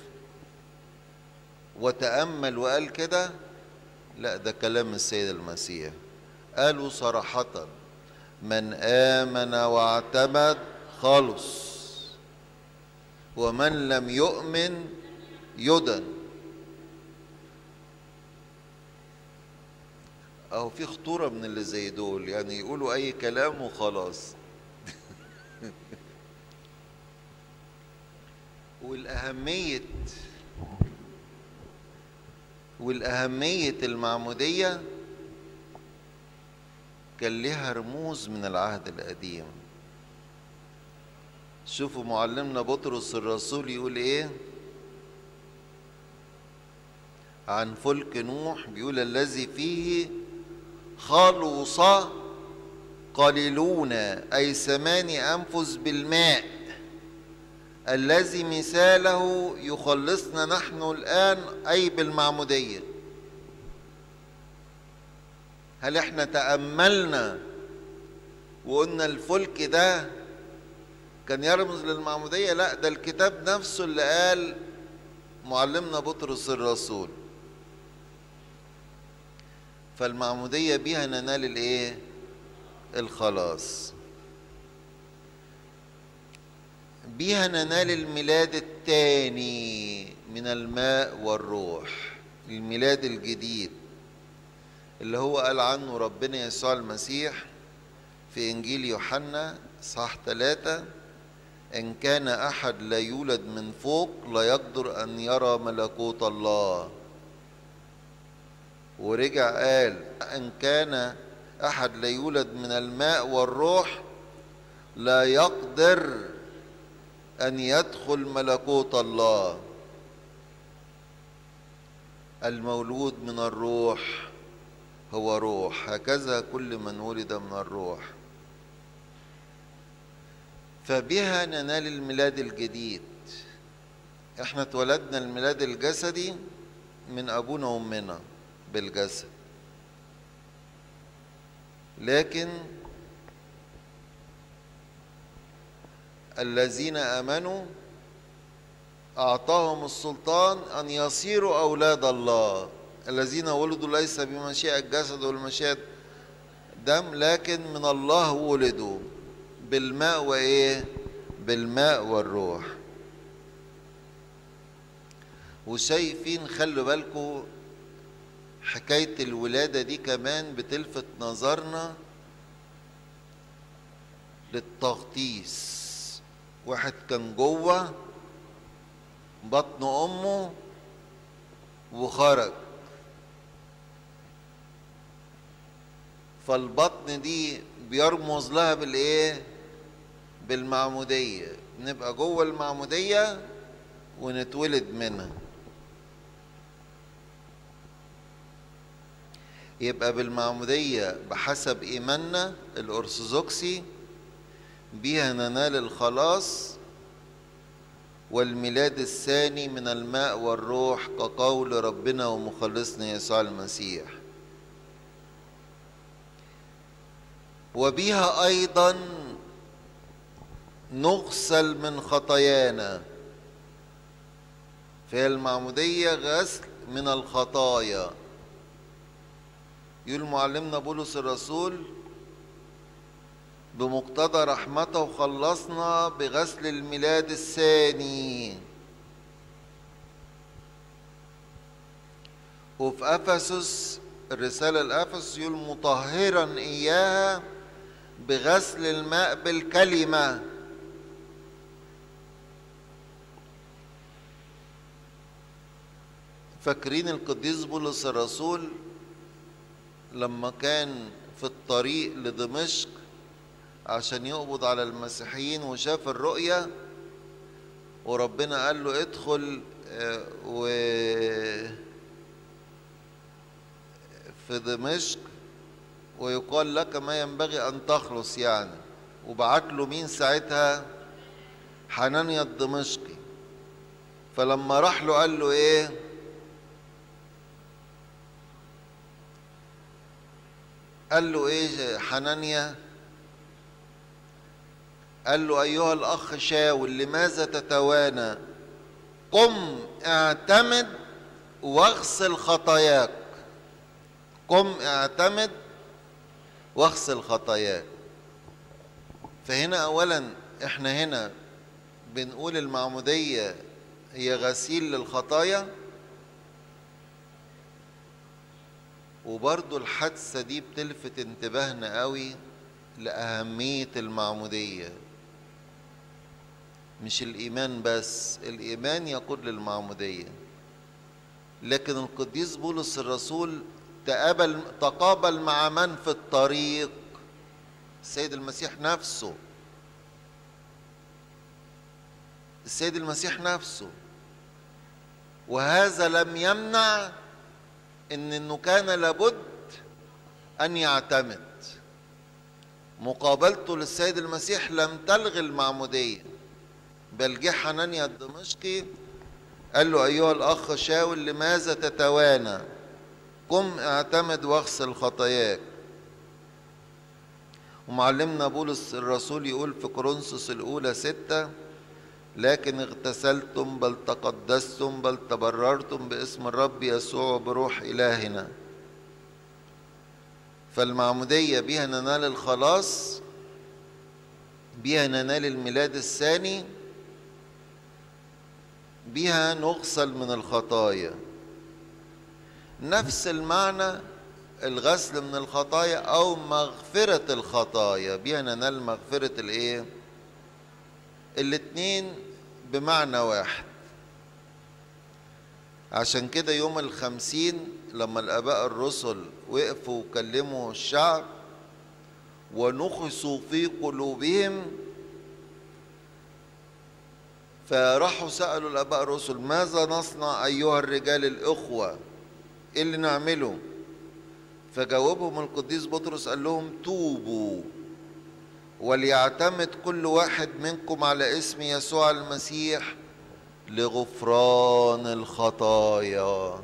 وتأمل وقال كده لا ده كلام السيد المسيح قالوا صراحة من آمن واعتمد خلص ومن لم يؤمن يدن أهو في خطورة من اللي زي دول يعني يقولوا أي كلام وخلاص والأهمية والأهمية المعمودية كان لها رموز من العهد القديم شوفوا معلمنا بطرس الرسول يقول ايه عن فلك نوح بيقول الذي فيه خلص قليلون أي ثماني أنفس بالماء الذي مثاله يخلصنا نحن الآن أي بالمعمودية هل احنا تأملنا وقلنا الفلك ده كان يرمز للمعمودية لا ده الكتاب نفسه اللي قال معلمنا بطرس الرسول فالمعمودية بيها ننال الايه الخلاص بيها ننال الميلاد الثاني من الماء والروح الميلاد الجديد اللي هو قال عنه ربنا يسوع المسيح في إنجيل يوحنا صح ثلاثة إن كان أحد لا يولد من فوق لا يقدر أن يرى ملكوت الله ورجع قال إن كان أحد لا يولد من الماء والروح لا يقدر أن يدخل ملكوت الله المولود من الروح هو روح هكذا كل من ولد من الروح فبها ننال الميلاد الجديد احنا اتولدنا الميلاد الجسدي من ابونا وامنا بالجسد لكن الذين امنوا اعطاهم السلطان ان يصيروا اولاد الله الذين ولدوا ليس بمشيئه الجسد والمشيئه دم لكن من الله ولدوا بالماء وايه بالماء والروح وشايفين خلوا بالكم حكايه الولاده دي كمان بتلفت نظرنا للتغطيس واحد كان جوه بطن امه وخرج فالبطن دي بيرمز لها بالايه بالمعموديه نبقى جوه المعموديه ونتولد منها يبقى بالمعموديه بحسب ايماننا الارثوذكسي بها ننال الخلاص والميلاد الثاني من الماء والروح كقول ربنا ومخلصنا يسوع المسيح وبها ايضا نغسل من خطايانا فهي المعموديه غسل من الخطايا يقول معلمنا بولس الرسول بمقتضى رحمته خلصنا بغسل الميلاد الثاني وفي افسس الرساله لافسس يقول مطهرا اياها بغسل الماء بالكلمه فاكرين القديس بولس الرسول لما كان في الطريق لدمشق عشان يقبض على المسيحيين وشاف الرؤية وربنا قال له ادخل و في دمشق ويقال لك ما ينبغي أن تخلص يعني وبعت له مين ساعتها حنانيا الدمشقي فلما راح له قال له ايه قال له ايه حنانيا قال له ايها الاخ شاول لماذا تتوانى قم اعتمد واغسل خطاياك قم اعتمد واغسل خطاياك فهنا اولا احنا هنا بنقول المعموديه هي غسيل للخطايا وبرضو الحادثة دي بتلفت انتباهنا قوي لأهمية المعمودية مش الإيمان بس الإيمان يقود للمعمودية لكن القديس بولس الرسول تقابل تقابل مع من في الطريق السيد المسيح نفسه السيد المسيح نفسه وهذا لم يمنع ان انه كان لابد ان يعتمد مقابلته للسيد المسيح لم تلغي المعموديه بل جه حنانيا الدمشقي قال له ايها الاخ شاول لماذا تتوانى قم اعتمد واغسل خطاياك ومعلمنا بولس الرسول يقول في كورنثوس الاولى سته لكن اغتسلتم بل تقدستم بل تبررتم باسم الرب يسوع بروح إلهنا فالمعمودية بها ننال الخلاص بها ننال الميلاد الثاني بها نغسل من الخطايا نفس المعنى الغسل من الخطايا او مغفرة الخطايا بيها ننال مغفرة الايه الاتنين بمعنى واحد عشان كده يوم الخمسين لما الاباء الرسل وقفوا وكلموا الشعب ونخسوا في قلوبهم فراحوا سألوا الآباء الرسل ماذا نصنع أيها الرجال الإخوة إيه اللي نعمله فجاوبهم القديس بطرس قال لهم توبوا وليعتمد كل واحد منكم على اسم يسوع المسيح لغفران الخطايا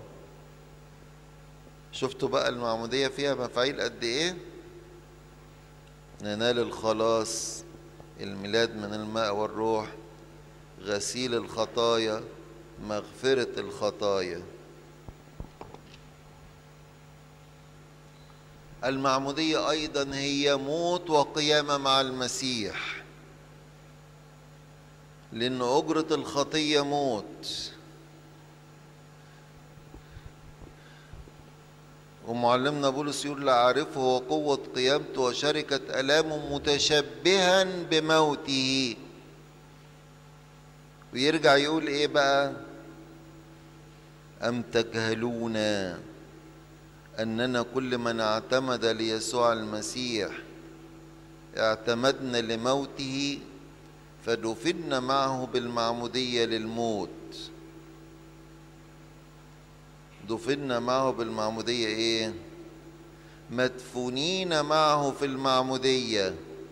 شفتوا بقى المعمودية فيها مفاعيل قد ايه ننال الخلاص الميلاد من الماء والروح غسيل الخطايا مغفرة الخطايا المعمودية أيضا هي موت وقيامة مع المسيح لأن أجرة الخطية موت ومعلمنا بولس يقول لا أعرفه وقوة قيامته وشركة ألامه متشبها بموته ويرجع يقول إيه بقى أم تجهلون أننا كل من اعتمد ليسوع المسيح اعتمدنا لموته فدفنا معه بالمعمودية للموت دفنا معه بالمعمودية ايه مدفونين معه في المعمودية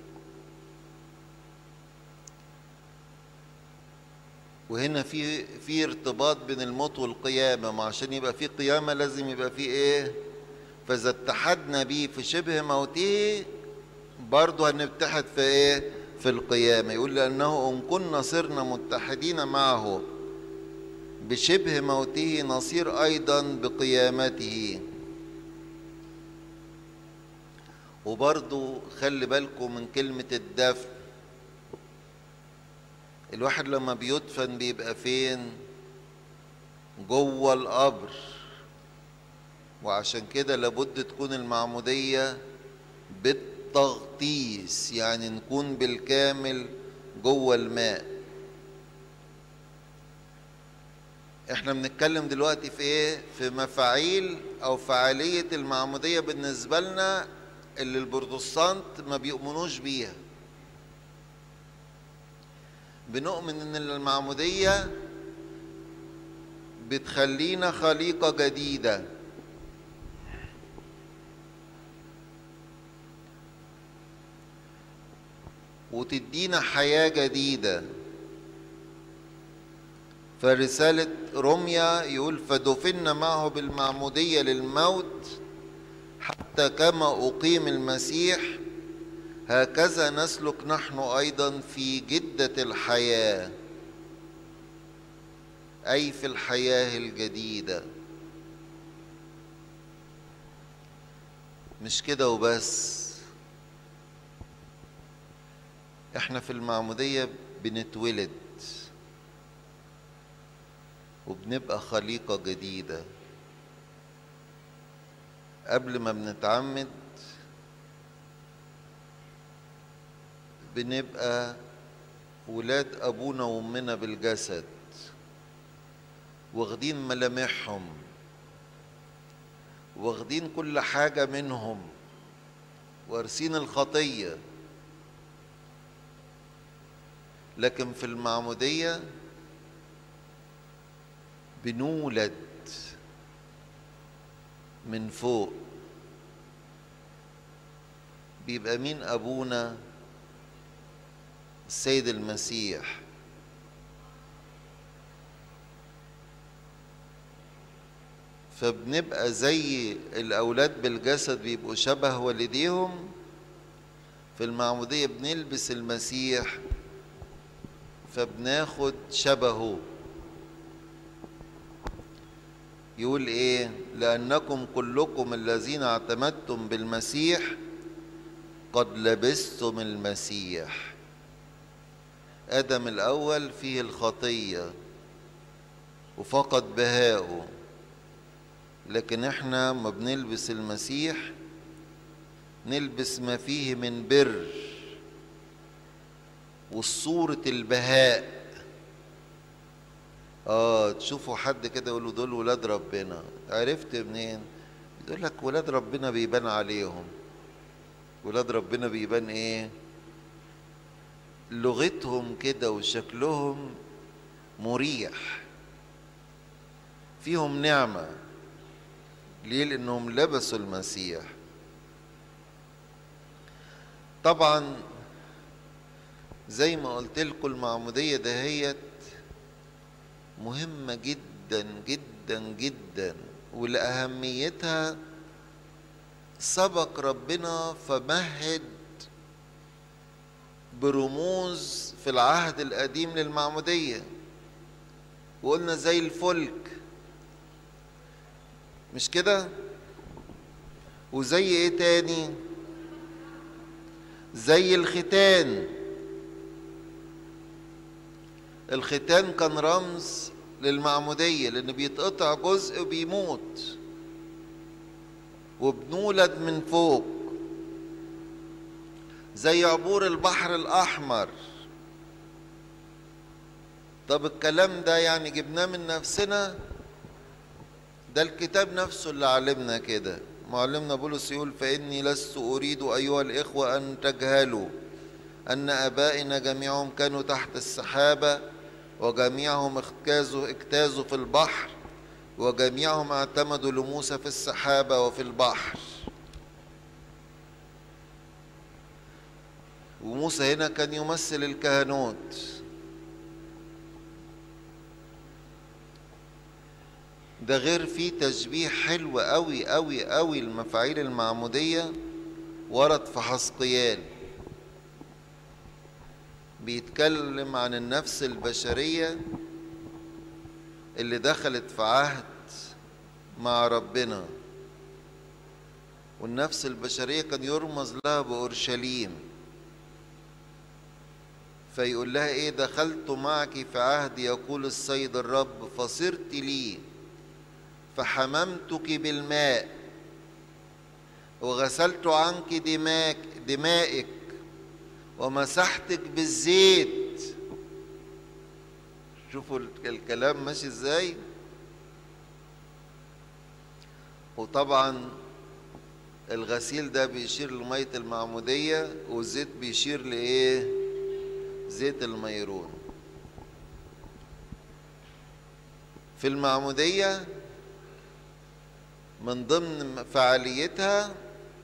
وهنا في في ارتباط بين الموت والقيامة ما عشان يبقى في قيامة لازم يبقى في ايه فإذا اتحدنا بيه في شبه موته برضه هنتحد في ايه في القيامة يقول لأنه إن كنا صرنا متحدين معه بشبه موته نصير أيضا بقيامته وبرضو خلي بالكم من كلمة الدفن الواحد لما بيدفن بيبقى فين جوه القبر وعشان كده لابد تكون المعمودية بالتغطيس يعني نكون بالكامل جوه الماء احنا بنتكلم دلوقتي في ايه في مفاعيل او فعالية المعمودية بالنسبة لنا اللي البروتستانت ما بيؤمنوش بيها بنؤمن ان المعمودية بتخلينا خليقة جديدة وتدينا حياة جديدة فرسالة روميا يقول فدفنا معه بالمعمودية للموت حتى كما أقيم المسيح هكذا نسلك نحن أيضا في جدة الحياة أي في الحياة الجديدة مش كده وبس احنا في المعمودية بنتولد وبنبقى خليقة جديدة قبل ما بنتعمد بنبقى ولاد أبونا وأمنا بالجسد واخدين ملامحهم واخدين كل حاجة منهم وارثين الخطية لكن في المعمودية بنولد من فوق بيبقى مين ابونا السيد المسيح فبنبقى زي الاولاد بالجسد بيبقوا شبه والديهم في المعموديه بنلبس المسيح فبناخد شبهه يقول ايه لانكم كلكم الذين اعتمدتم بالمسيح قد لبستم المسيح ادم الاول فيه الخطيه وفقد بهاؤه لكن احنا ما بنلبس المسيح نلبس ما فيه من بر والصورة البهاء اه تشوفوا حد كده يقولوا دول ولاد ربنا عرفت منين يقول لك ولاد ربنا بيبان عليهم ولاد ربنا بيبان ايه لغتهم كده وشكلهم مريح فيهم نعمة ليه لأنهم لبسوا المسيح طبعا زي ما قلت لكم المعمودية دهيت مهمة جدا جدا جدا ولأهميتها سبق ربنا فمهد برموز في العهد القديم للمعمودية وقلنا زي الفلك مش كده وزي ايه تاني زي الختان الختان كان رمز للمعمودية لأن بيتقطع جزء وبيموت وبنولد من فوق زي عبور البحر الأحمر طب الكلام ده يعني جبناه من نفسنا ده الكتاب نفسه اللي علمنا كده معلمنا بولس يقول فإني لست أريد أيها الإخوة أن تجهلوا أن أبائنا جميعهم كانوا تحت السحابة وجميعهم اجتازوا اجتازوا في البحر وجميعهم اعتمدوا لموسى في السحابة وفي البحر وموسى هنا كان يمثل الكهنوت ده غير فيه تشبيه حلو قوي قوي قوي المفاعيل المعمودية ورد في حسقيال بيتكلم عن النفس البشرية اللي دخلت في عهد مع ربنا والنفس البشرية كان يرمز لها بأورشليم فيقول لها ايه دخلت معك في عهد يقول السيد الرب فصرت لي فحممتك بالماء وغسلت عنك دماك دمائك ومسحتك بالزيت شوفوا الكلام ماشي ازاي وطبعا الغسيل ده بيشير لمية المعمودية والزيت بيشير لإيه زيت الميرون في المعمودية من ضمن فعاليتها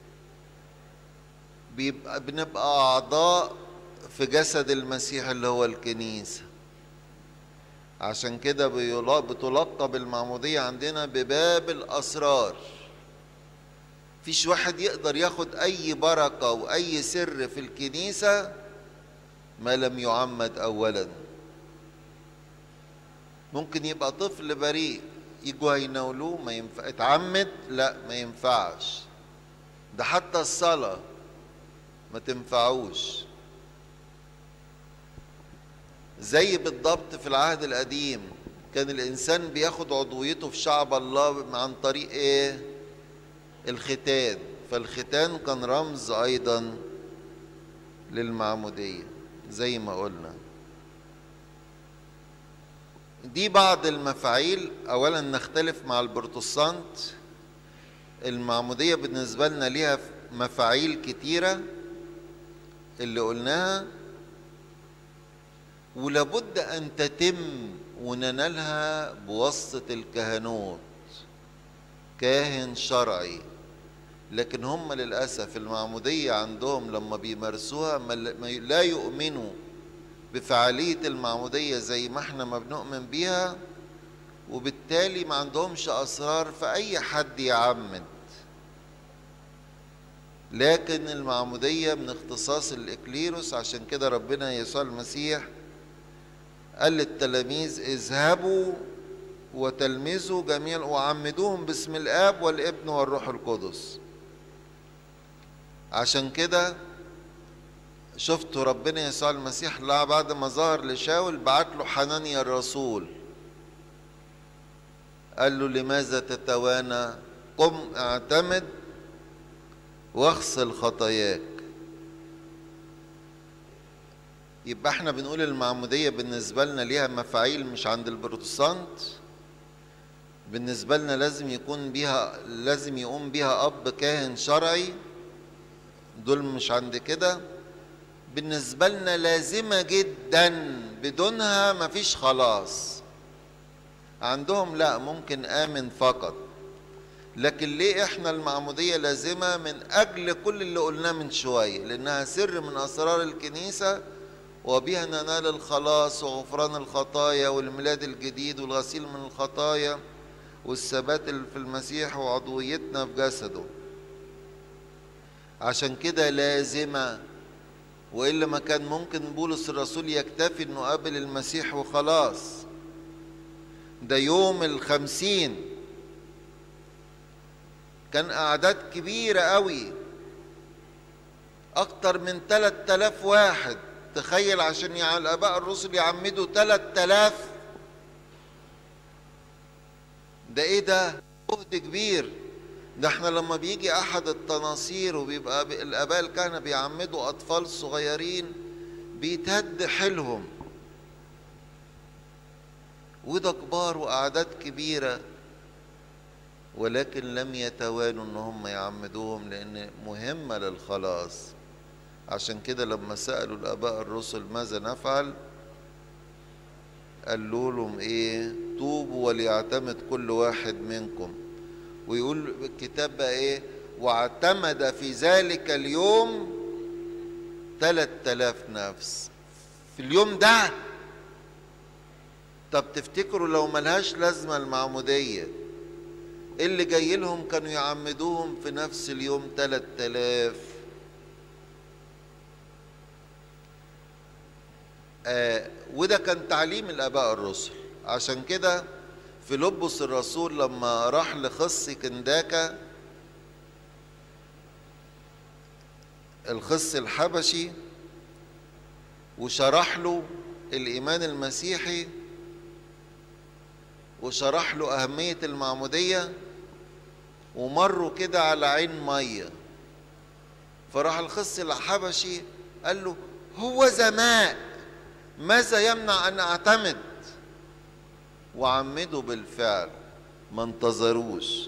بيبقى بنبقى أعضاء في جسد المسيح اللي هو الكنيسة عشان كده بتلقب المعمودية عندنا بباب الأسرار فيش واحد يقدر ياخد أي بركة وأي سر في الكنيسة ما لم يعمد أولا ممكن يبقى طفل بريء يجوا هيناولوه ما ينفع اتعمد لا ما ينفعش ده حتى الصلاة ما تنفعوش زي بالضبط في العهد القديم كان الإنسان بياخد عضويته في شعب الله عن طريق إيه؟ الختان فالختان كان رمز أيضا للمعمودية زي ما قلنا دي بعض المفاعيل أولا نختلف مع البروتستانت المعمودية بالنسبة لنا ليها مفاعيل كتيرة اللي قلناها ولابد أن تتم وننالها بواسطة الكهنوت كاهن شرعي لكن هم للأسف المعمودية عندهم لما بيمارسوها لا يؤمنوا بفعالية المعمودية زي ما احنا ما بنؤمن بيها وبالتالي ما عندهمش أسرار فأي حد يعمد لكن المعمودية من اختصاص الإكليروس عشان كده ربنا يسوع المسيح قال للتلاميذ اذهبوا وتلمذوا جميع وعمدوهم باسم الآب والابن والروح القدس عشان كده شفتوا ربنا يسوع المسيح لا بعد ما ظهر لشاول بعت له حنانيا الرسول قال له لماذا تتوانى قم اعتمد واغسل خطاياك يبقى احنا بنقول المعمودية بالنسبة لنا ليها مفاعيل مش عند البروتستانت بالنسبة لنا لازم يكون بيها لازم يقوم بيها أب كاهن شرعي دول مش عند كده بالنسبة لنا لازمة جدا بدونها مفيش خلاص عندهم لا ممكن آمن فقط لكن ليه احنا المعمودية لازمة من أجل كل اللي قلناه من شوية لأنها سر من أسرار الكنيسة وبها ننال الخلاص وغفران الخطايا والميلاد الجديد والغسيل من الخطايا والثبات في المسيح وعضويتنا في جسده عشان كده لازمة وإلا ما كان ممكن بولس الرسول يكتفي إنه قابل المسيح وخلاص ده يوم الخمسين كان أعداد كبيرة قوي أكتر من تلات آلاف واحد تخيل عشان يعني الآباء الرسل يعمدوا تلات آلاف ده إيه ده؟ جهد كبير ده احنا لما بيجي أحد التناصير وبيبقى الآباء الكهنة بيعمدوا أطفال صغيرين بيتهد حيلهم وده كبار وأعداد كبيرة ولكن لم يتوانوا ان هم يعمدوهم لان مهمه للخلاص عشان كده لما سالوا الاباء الرسل ماذا نفعل قالوا لهم ايه توبوا وليعتمد كل واحد منكم ويقول الكتاب بقى ايه واعتمد في ذلك اليوم ثلاث آلاف نفس في اليوم ده طب تفتكروا لو ملهاش لازمة المعمودية اللي جاي لهم كانوا يعمدوهم في نفس اليوم تلات آلاف آه وده كان تعليم الآباء الرسل عشان كده فيلبس الرسول لما راح لخص كنداكا الخص الحبشي وشرح له الإيمان المسيحي وشرح له أهمية المعمودية ومروا كده على عين مية فراح الخص الحبشي قال له هو زماء ماذا يمنع أن أعتمد وعمدوا بالفعل ما انتظروش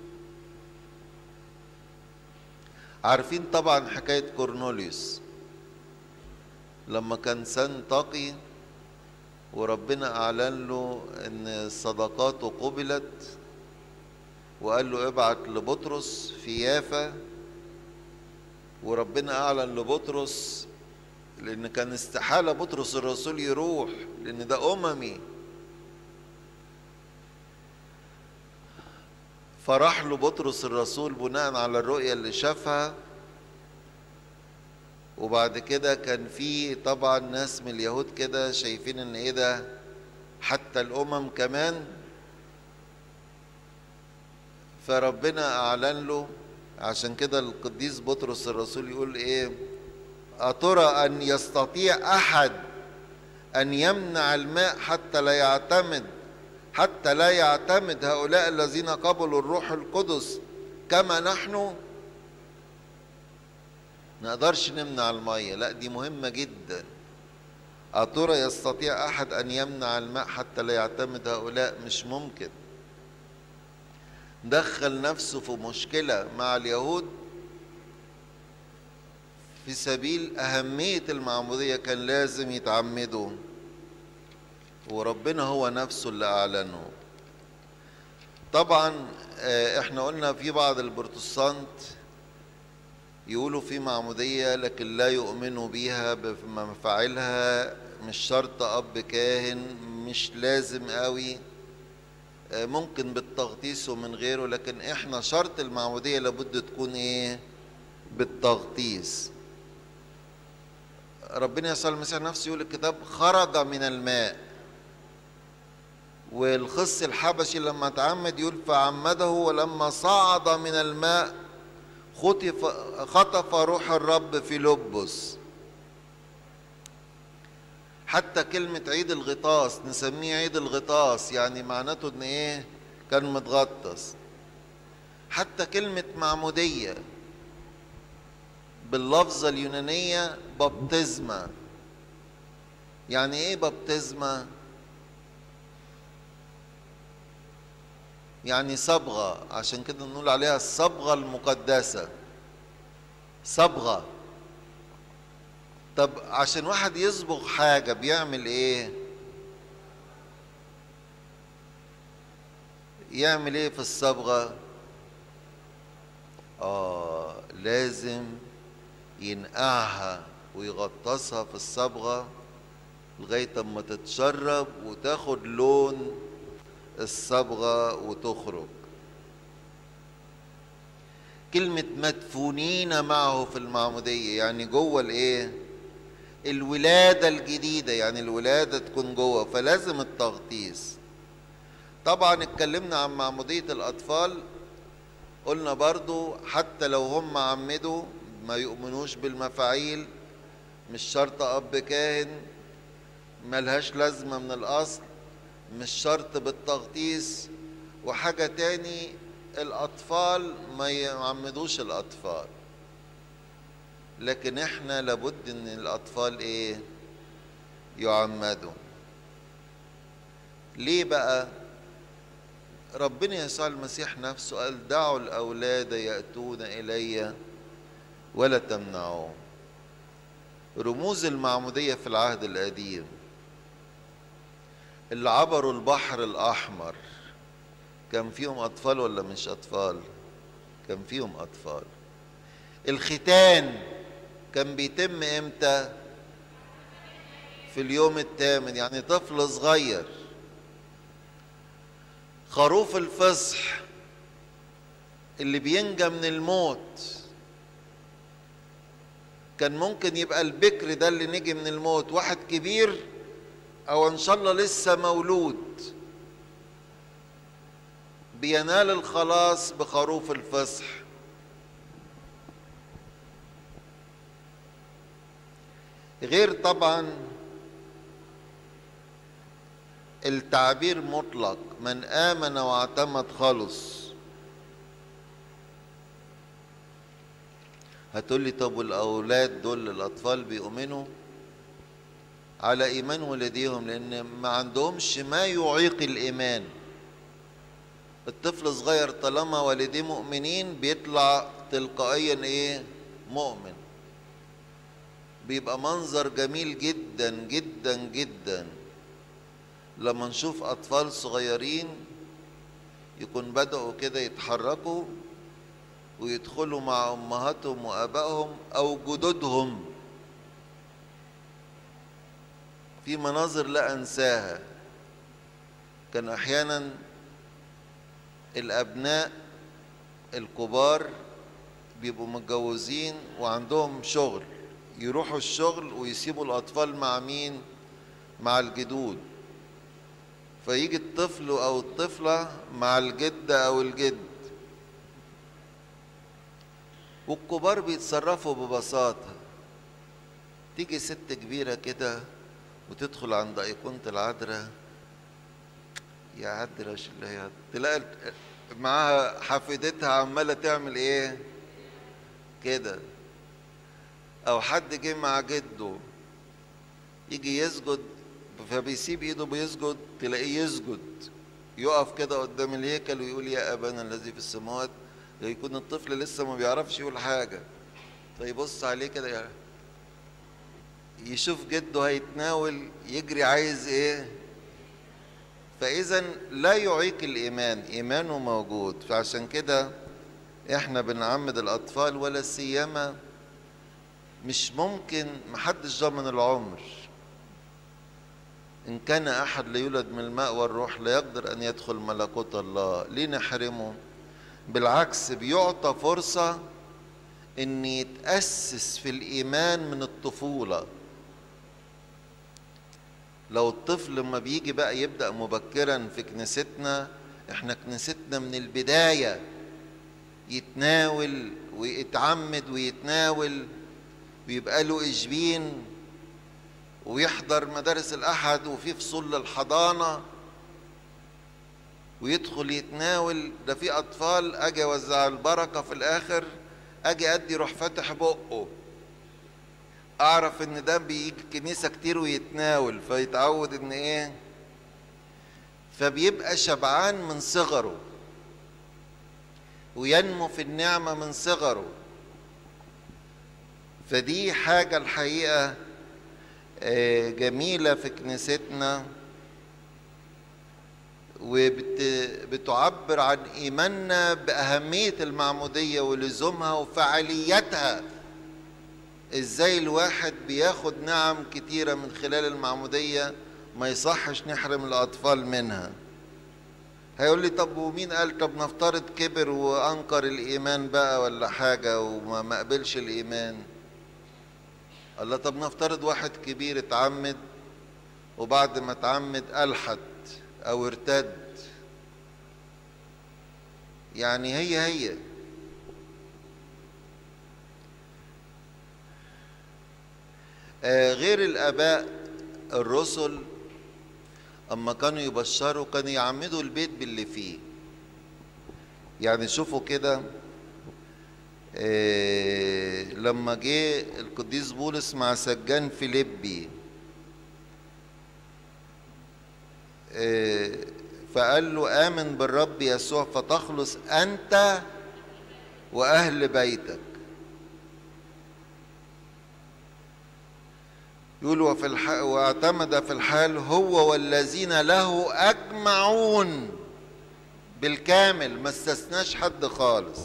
عارفين طبعا حكاية كورنوليوس لما كان سن تقي وربنا أعلن له إن صدقاته قبلت وقال له ابعت لبطرس في يافا وربنا أعلن لبطرس لأن كان استحالة بطرس الرسول يروح لأن ده أممي فراح له بطرس الرسول بناء على الرؤية اللي شافها وبعد كده كان في طبعا ناس من اليهود كده شايفين ان ايه ده حتى الامم كمان فربنا اعلن له عشان كده القديس بطرس الرسول يقول ايه اترى ان يستطيع احد ان يمنع الماء حتى لا يعتمد حتى لا يعتمد هؤلاء الذين قبلوا الروح القدس كما نحن نقدرش نمنع المية لا دي مهمة جدا أترى يستطيع أحد أن يمنع الماء حتى لا يعتمد هؤلاء مش ممكن دخل نفسه في مشكلة مع اليهود في سبيل أهمية المعمودية كان لازم يتعمدوا وربنا هو نفسه اللي أعلنه طبعا احنا قلنا في بعض البروتستانت يقولوا في معمودية لكن لا يؤمنوا بيها بمفاعلها مش شرط أب كاهن مش لازم قوي ممكن بالتغطيس ومن غيره لكن احنا شرط المعمودية لابد تكون ايه بالتغطيس ربنا يسوع المسيح نفسه يقول الكتاب خرج من الماء والخص الحبشي لما تعمد يقول فعمده ولما صعد من الماء خطف خطف روح الرب في لبس حتى كلمة عيد الغطاس نسميه عيد الغطاس يعني معناته ان ايه كان متغطس حتى كلمة معمودية باللفظة اليونانية بابتزما يعني ايه بابتزما يعني صبغة عشان كده نقول عليها الصبغة المقدسة صبغة طب عشان واحد يصبغ حاجة بيعمل ايه يعمل ايه في الصبغة اه لازم ينقعها ويغطسها في الصبغة لغاية اما تتشرب وتاخد لون الصبغة وتخرج كلمة مدفونين معه في المعمودية يعني جوه الايه الولادة الجديدة يعني الولادة تكون جوه فلازم التغطيس طبعا اتكلمنا عن معمودية الأطفال قلنا برضو حتى لو هم عمدوا ما يؤمنوش بالمفاعيل مش شرط أب كاهن ملهاش لازمة من الأصل مش شرط بالتغطيس وحاجة تاني الأطفال ما يعمدوش الأطفال لكن احنا لابد ان الأطفال ايه يعمدوا ليه بقى ربنا يسوع المسيح نفسه قال دعوا الأولاد يأتون إلي ولا تمنعوهم رموز المعمودية في العهد القديم اللي عبروا البحر الأحمر كان فيهم أطفال ولا مش أطفال كان فيهم أطفال الختان كان بيتم إمتى في اليوم الثامن يعني طفل صغير خروف الفصح اللي بينجى من الموت كان ممكن يبقى البكر ده اللي نجي من الموت واحد كبير او ان شاء الله لسه مولود بينال الخلاص بخروف الفصح غير طبعا التعبير مطلق من آمن واعتمد خلص هتقول لي طب والأولاد دول الأطفال بيؤمنوا على إيمان والديهم لأن ما عندهمش ما يعيق الإيمان الطفل صغير طالما والديه مؤمنين بيطلع تلقائيا إيه مؤمن بيبقى منظر جميل جدا جدا جدا لما نشوف أطفال صغيرين يكون بدأوا كده يتحركوا ويدخلوا مع أمهاتهم وآبائهم أو جدودهم في مناظر لا أنساها كان أحيانا الأبناء الكبار بيبقوا متجوزين وعندهم شغل يروحوا الشغل ويسيبوا الأطفال مع مين؟ مع الجدود فيجي الطفل أو الطفلة مع الجدة أو الجد والكبار بيتصرفوا ببساطة تيجي ست كبيرة كده وتدخل عند أيقونة العذراء يا عذراء اللي هي تلاقي معاها حفيدتها عمالة تعمل إيه؟ كده أو حد جه مع جده يجي يسجد فبيسيب ايده بيسجد تلاقيه يسجد يقف كده قدام الهيكل ويقول يا ابانا الذي في السماوات يكون الطفل لسه ما بيعرفش يقول حاجه فيبص عليه كده يعني يشوف جده هيتناول يجري عايز ايه فاذا لا يعيق الايمان ايمانه موجود فعشان كده احنا بنعمد الاطفال ولا سيما مش ممكن محدش ضامن العمر إن كان أحد ليولد من الماء والروح لا يقدر أن يدخل ملكوت الله ليه نحرمه بالعكس بيعطى فرصة أن يتأسس في الإيمان من الطفولة لو الطفل لما بيجي بقى يبدأ مبكرا في كنيستنا احنا كنيستنا من البداية يتناول ويتعمد ويتناول ويبقى له إشبين ويحضر مدارس الأحد وفي فصول للحضانة ويدخل يتناول ده في اطفال اجي اوزع البركه في الاخر اجي ادي يروح فاتح بقه اعرف ان ده بيجي الكنيسه كتير ويتناول فيتعود ان ايه فبيبقى شبعان من صغره وينمو في النعمه من صغره فدي حاجه الحقيقه جميله في كنيستنا وبتعبر عن ايماننا باهميه المعموديه ولزومها وفعاليتها ازاي الواحد بياخد نعم كتيره من خلال المعموديه ما يصحش نحرم الاطفال منها هيقول لي طب ومين قال طب نفترض كبر وانكر الايمان بقى ولا حاجه وما قبلش الايمان الله طب نفترض واحد كبير اتعمد وبعد ما اتعمد الحد او ارتد يعني هي هي آه غير الاباء الرسل اما كانوا يبشروا كانوا يعمدوا البيت باللي فيه يعني شوفوا كده آه لما جه القديس بولس مع سجان فيليبي آه فقال له آمن بالرب يسوع فتخلص أنت وأهل بيتك يقول وفي الح... واعتمد في الحال هو والذين له أجمعون بالكامل ما استثناش حد خالص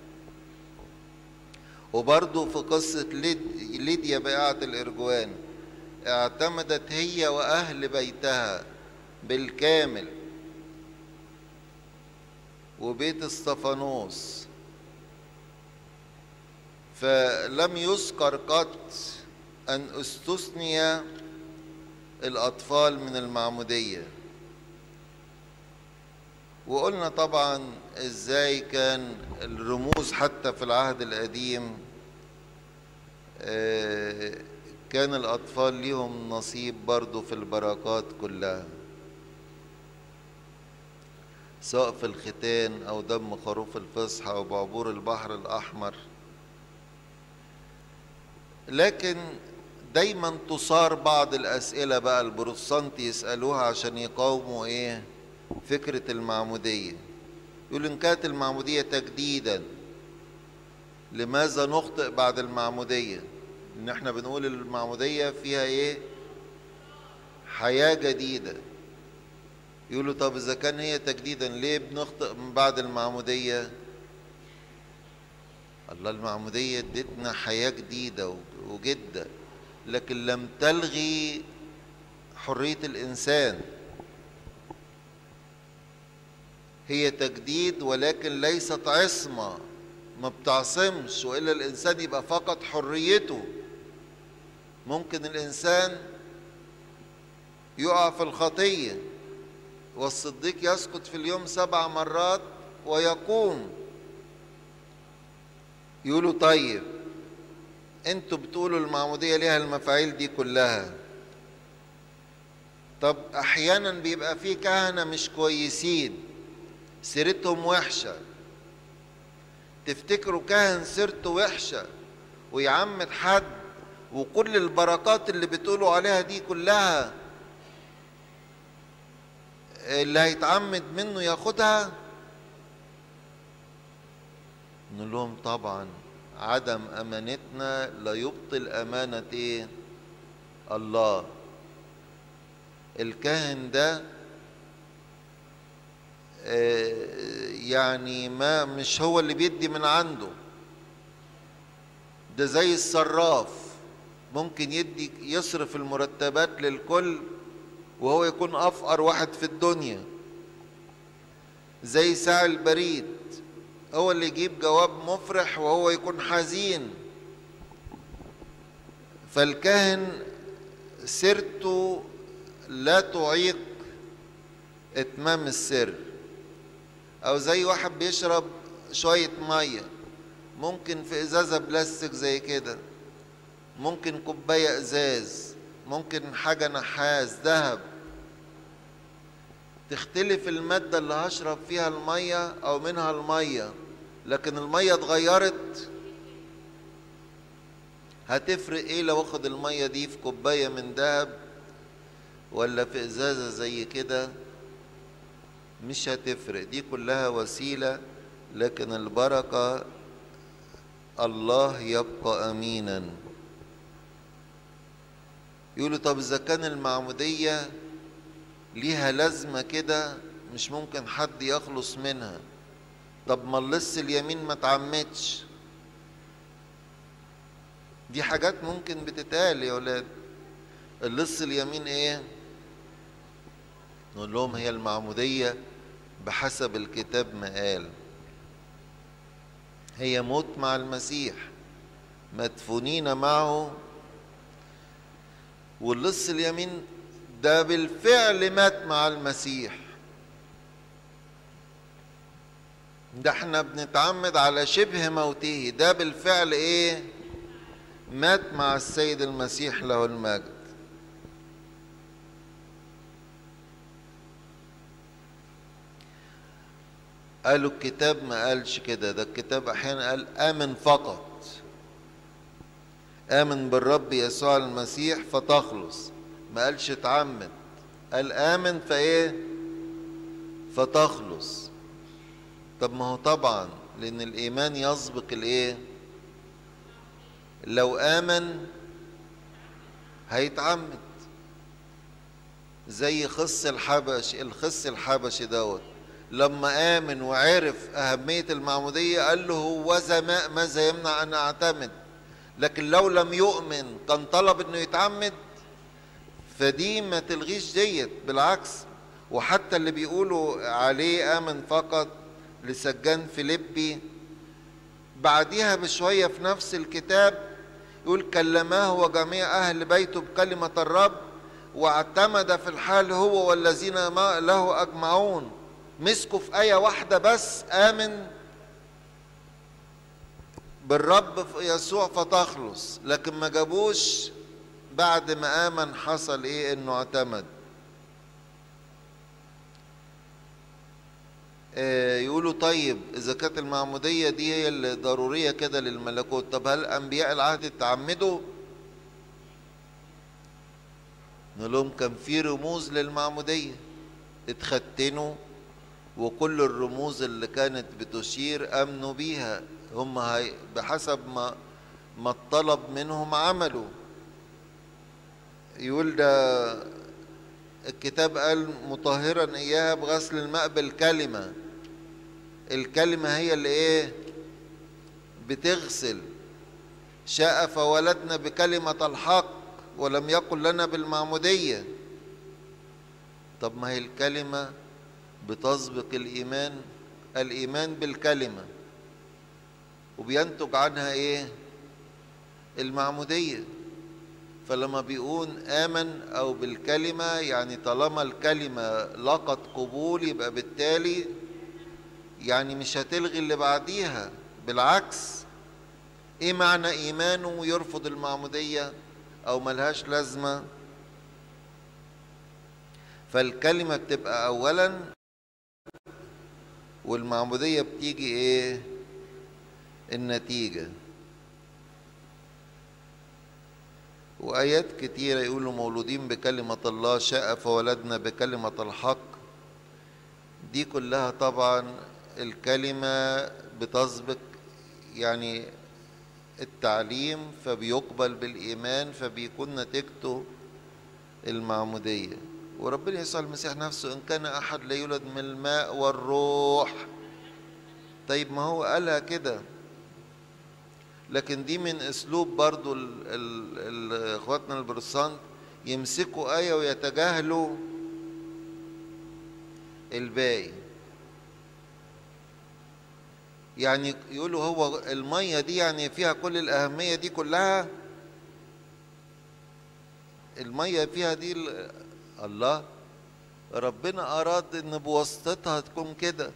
وبرضه في قصة ليد... ليديا بائعة الإرجوان اعتمدت هي وأهل بيتها بالكامل وبيت استفانوس فلم يذكر قط أن استثني الأطفال من المعمودية وقلنا طبعا ازاي كان الرموز حتى في العهد القديم كان الأطفال ليهم نصيب برضو في البركات كلها سواء في الختان أو دم خروف الفصح أو بعبور البحر الأحمر لكن دايما تصار بعض الأسئلة بقى البروتستانت يسألوها عشان يقاوموا إيه فكرة المعمودية يقول إن كانت المعمودية تجديدا لماذا نخطئ بعد المعمودية إن إحنا بنقول المعمودية فيها إيه حياة جديدة يقولوا طب إذا كان هي تجديدا ليه بنخطئ من بعد المعمودية الله المعمودية ادتنا حياة جديدة وجدة لكن لم تلغي حرية الإنسان هي تجديد ولكن ليست عصمة ما بتعصمش وإلا الإنسان يبقى فقط حريته ممكن الإنسان يقع في الخطية والصديق يسقط في اليوم سبع مرات ويقوم يقولوا طيب انتوا بتقولوا المعمودية ليها المفاعيل دي كلها طب احيانا بيبقى في كهنة مش كويسين سيرتهم وحشة تفتكروا كاهن سيرته وحشة ويعمد حد وكل البركات اللي بتقولوا عليها دي كلها اللي هيتعمد منه ياخدها نقول لهم طبعا عدم امانتنا لا يبطل امانه ايه الله الكاهن ده يعني ما مش هو اللي بيدي من عنده ده زي الصراف ممكن يدي يصرف المرتبات للكل وهو يكون افقر واحد في الدنيا زي ساعي البريد هو اللي يجيب جواب مفرح وهو يكون حزين فالكاهن سيرته لا تعيق اتمام السر او زي واحد بيشرب شوية مية ممكن في ازازة بلاستيك زي كده ممكن كوباية ازاز ممكن حاجة نحاس ذهب تختلف المادة اللي هشرب فيها المية أو منها المية لكن المية اتغيرت هتفرق ايه لو اخد المية دي في كوباية من دهب ولا في ازازة زي كده مش هتفرق دي كلها وسيلة لكن البركة الله يبقى امينا يقولوا طب اذا كان المعمودية ليها لازمة كده مش ممكن حد يخلص منها طب ما اللص اليمين ما تعمدش دي حاجات ممكن بتتقال يا ولاد اللص اليمين ايه نقول لهم هي المعمودية بحسب الكتاب ما قال هي موت مع المسيح مدفونين معه واللص اليمين ده بالفعل مات مع المسيح ده احنا بنتعمد على شبه موته ده بالفعل ايه مات مع السيد المسيح له المجد قالوا الكتاب ما قالش كده ده الكتاب احيانا قال امن فقط امن بالرب يسوع المسيح فتخلص ما قالش اتعمد قال امن فايه فتخلص طب ما هو طبعا لان الايمان يسبق الايه لو امن هيتعمد زي خص الحبش الخص الحبشي دوت لما امن وعرف اهميه المعموديه قال له هو ماء ماذا يمنع ان اعتمد لكن لو لم يؤمن كان طلب انه يتعمد فدي ما تلغيش ديت بالعكس وحتى اللي بيقولوا عليه امن فقط لسجان فيليبي بعديها بشويه في نفس الكتاب يقول كلماه وجميع اهل بيته بكلمه الرب واعتمد في الحال هو والذين له اجمعون مسكوا في ايه واحده بس امن بالرب في يسوع فتخلص لكن ما جابوش بعد ما امن حصل ايه انه اعتمد آه يقولوا طيب اذا كانت المعموديه دي هي الضروريه كده للملكوت طب هل انبياء العهد تعمدوا نقول لهم كان في رموز للمعموديه اتختنوا وكل الرموز اللي كانت بتشير امنوا بيها هم هي بحسب ما ما الطلب منهم عملوا يقول ده الكتاب قال مطهرا اياها بغسل الماء بالكلمه الكلمه هي اللي ايه بتغسل شاء فولدنا بكلمه الحق ولم يقل لنا بالمعموديه طب ما هي الكلمه بتسبق الايمان الايمان بالكلمه وبينتج عنها ايه المعموديه فلما بيقول آمن أو بالكلمة يعني طالما الكلمة لقت قبول يبقى بالتالي يعني مش هتلغي اللي بعديها بالعكس ايه معنى ايمانه يرفض المعمودية او ملهاش لازمة فالكلمة بتبقى اولا والمعمودية بتيجي ايه النتيجة وآيات كتيرة يقولوا مولودين بكلمة الله شاء فولدنا بكلمة الحق دي كلها طبعا الكلمة بتسبق يعني التعليم فبيقبل بالإيمان فبيكون نتيجته المعمودية وربنا يسوع المسيح نفسه إن كان أحد لا يولد من الماء والروح طيب ما هو قالها كده لكن دي من اسلوب برضو ال ال ال اخواتنا البروتستانت يمسكوا ايه ويتجاهلوا الباقي يعني يقولوا هو الميه دي يعني فيها كل الاهميه دي كلها الميه فيها دي الله ربنا اراد ان بواسطتها تكون كده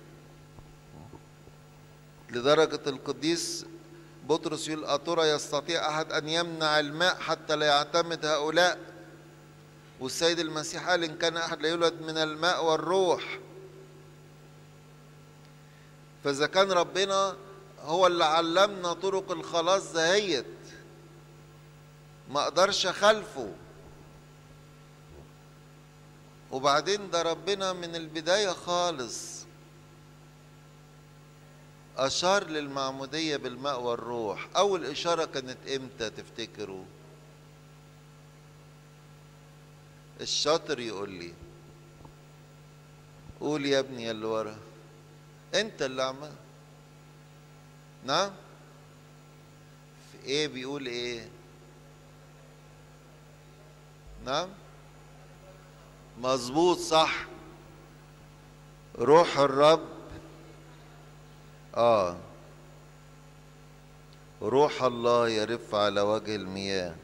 لدرجه القديس بطرس يقول أترى يستطيع أحد أن يمنع الماء حتى لا يعتمد هؤلاء والسيد المسيح قال إن كان أحد لا يولد من الماء والروح فإذا كان ربنا هو اللي علمنا طرق الخلاص دهيت ما اقدرش اخالفه وبعدين ده ربنا من البداية خالص أشار للمعمودية بالماء والروح أول إشارة كانت إمتى تفتكروا الشاطر يقول لي قول يا ابني اللي ورا انت اللي عمل نعم في ايه بيقول ايه نعم مظبوط صح روح الرب اه روح الله يرف على وجه المياه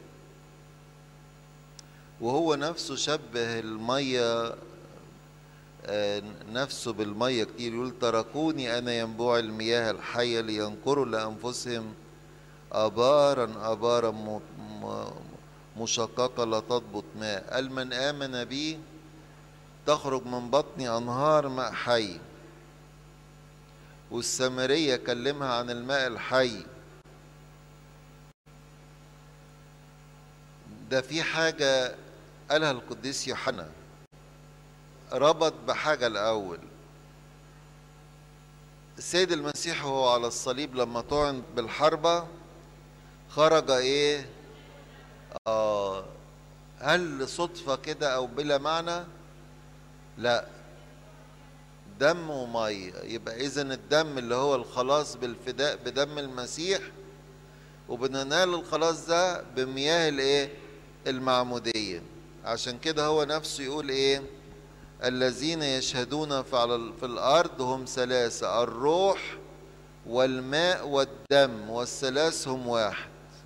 وهو نفسه شبه الميه آه نفسه بالميه كتير يقول تركوني انا ينبوع المياه الحيه لينقروا لانفسهم ابارا ابارا مشققه لا تضبط ماء قال من امن بي تخرج من بطني انهار ماء حي والسامريه كلمها عن الماء الحي ده في حاجه قالها القديس يوحنا ربط بحاجة الأول السيد المسيح وهو على الصليب لما طعن بالحربة خرج إيه؟ آه هل صدفة كده أو بلا معنى؟ لا دم ومية يبقى إذا الدم اللي هو الخلاص بالفداء بدم المسيح وبننال الخلاص ده بمياه الإيه؟ المعمودية عشان كده هو نفسه يقول إيه؟ الذين يشهدون في الأرض هم ثلاثة الروح والماء والدم والثلاث هم واحد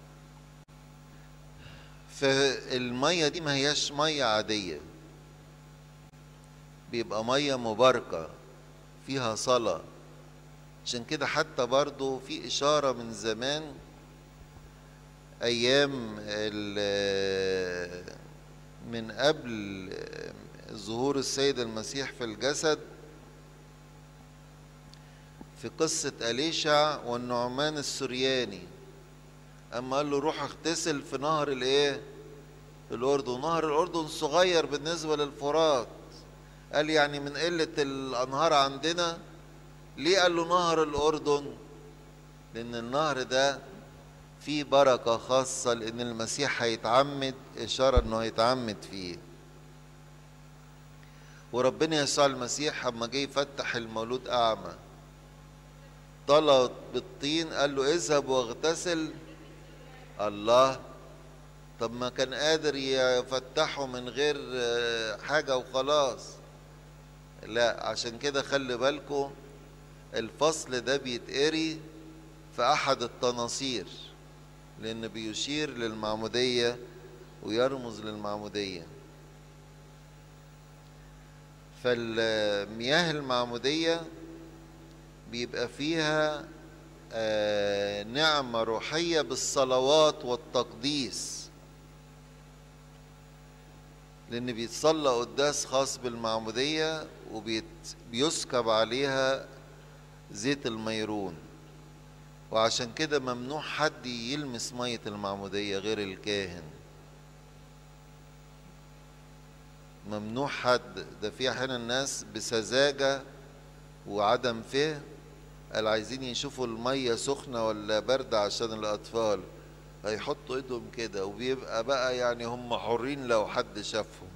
فالمية دي ما هياش مية عادية بيبقى مية مباركة فيها صلاة عشان كده حتى برضو في إشارة من زمان أيام من قبل ظهور السيد المسيح في الجسد في قصة أليشع والنعمان السرياني أما قال له روح اغتسل في نهر الإيه؟ الأردن نهر الأردن صغير بالنسبة للفرات قال يعني من قلة الأنهار عندنا ليه قال له نهر الأردن؟ لأن النهر ده فيه بركة خاصة لأن المسيح هيتعمد إشارة إنه هيتعمد فيه وربنا يسوع المسيح لما جه يفتح المولود أعمى طلب بالطين قال له اذهب واغتسل الله طب ما كان قادر يفتحه من غير حاجة وخلاص لا عشان كده خلي بالكم الفصل ده بيتقري في أحد التناصير لأن بيشير للمعمودية ويرمز للمعمودية فالمياه المعمودية بيبقى فيها نعمة روحية بالصلوات والتقديس لأن بيتصلى قداس خاص بالمعمودية وبيسكب عليها زيت الميرون وعشان كده ممنوع حد يلمس مية المعمودية غير الكاهن ممنوع حد ده في احيانا الناس بسذاجة وعدم فهم قال عايزين يشوفوا المية سخنة ولا باردة عشان الأطفال هيحطوا ايدهم كده وبيبقى بقى يعني هم حرين لو حد شافهم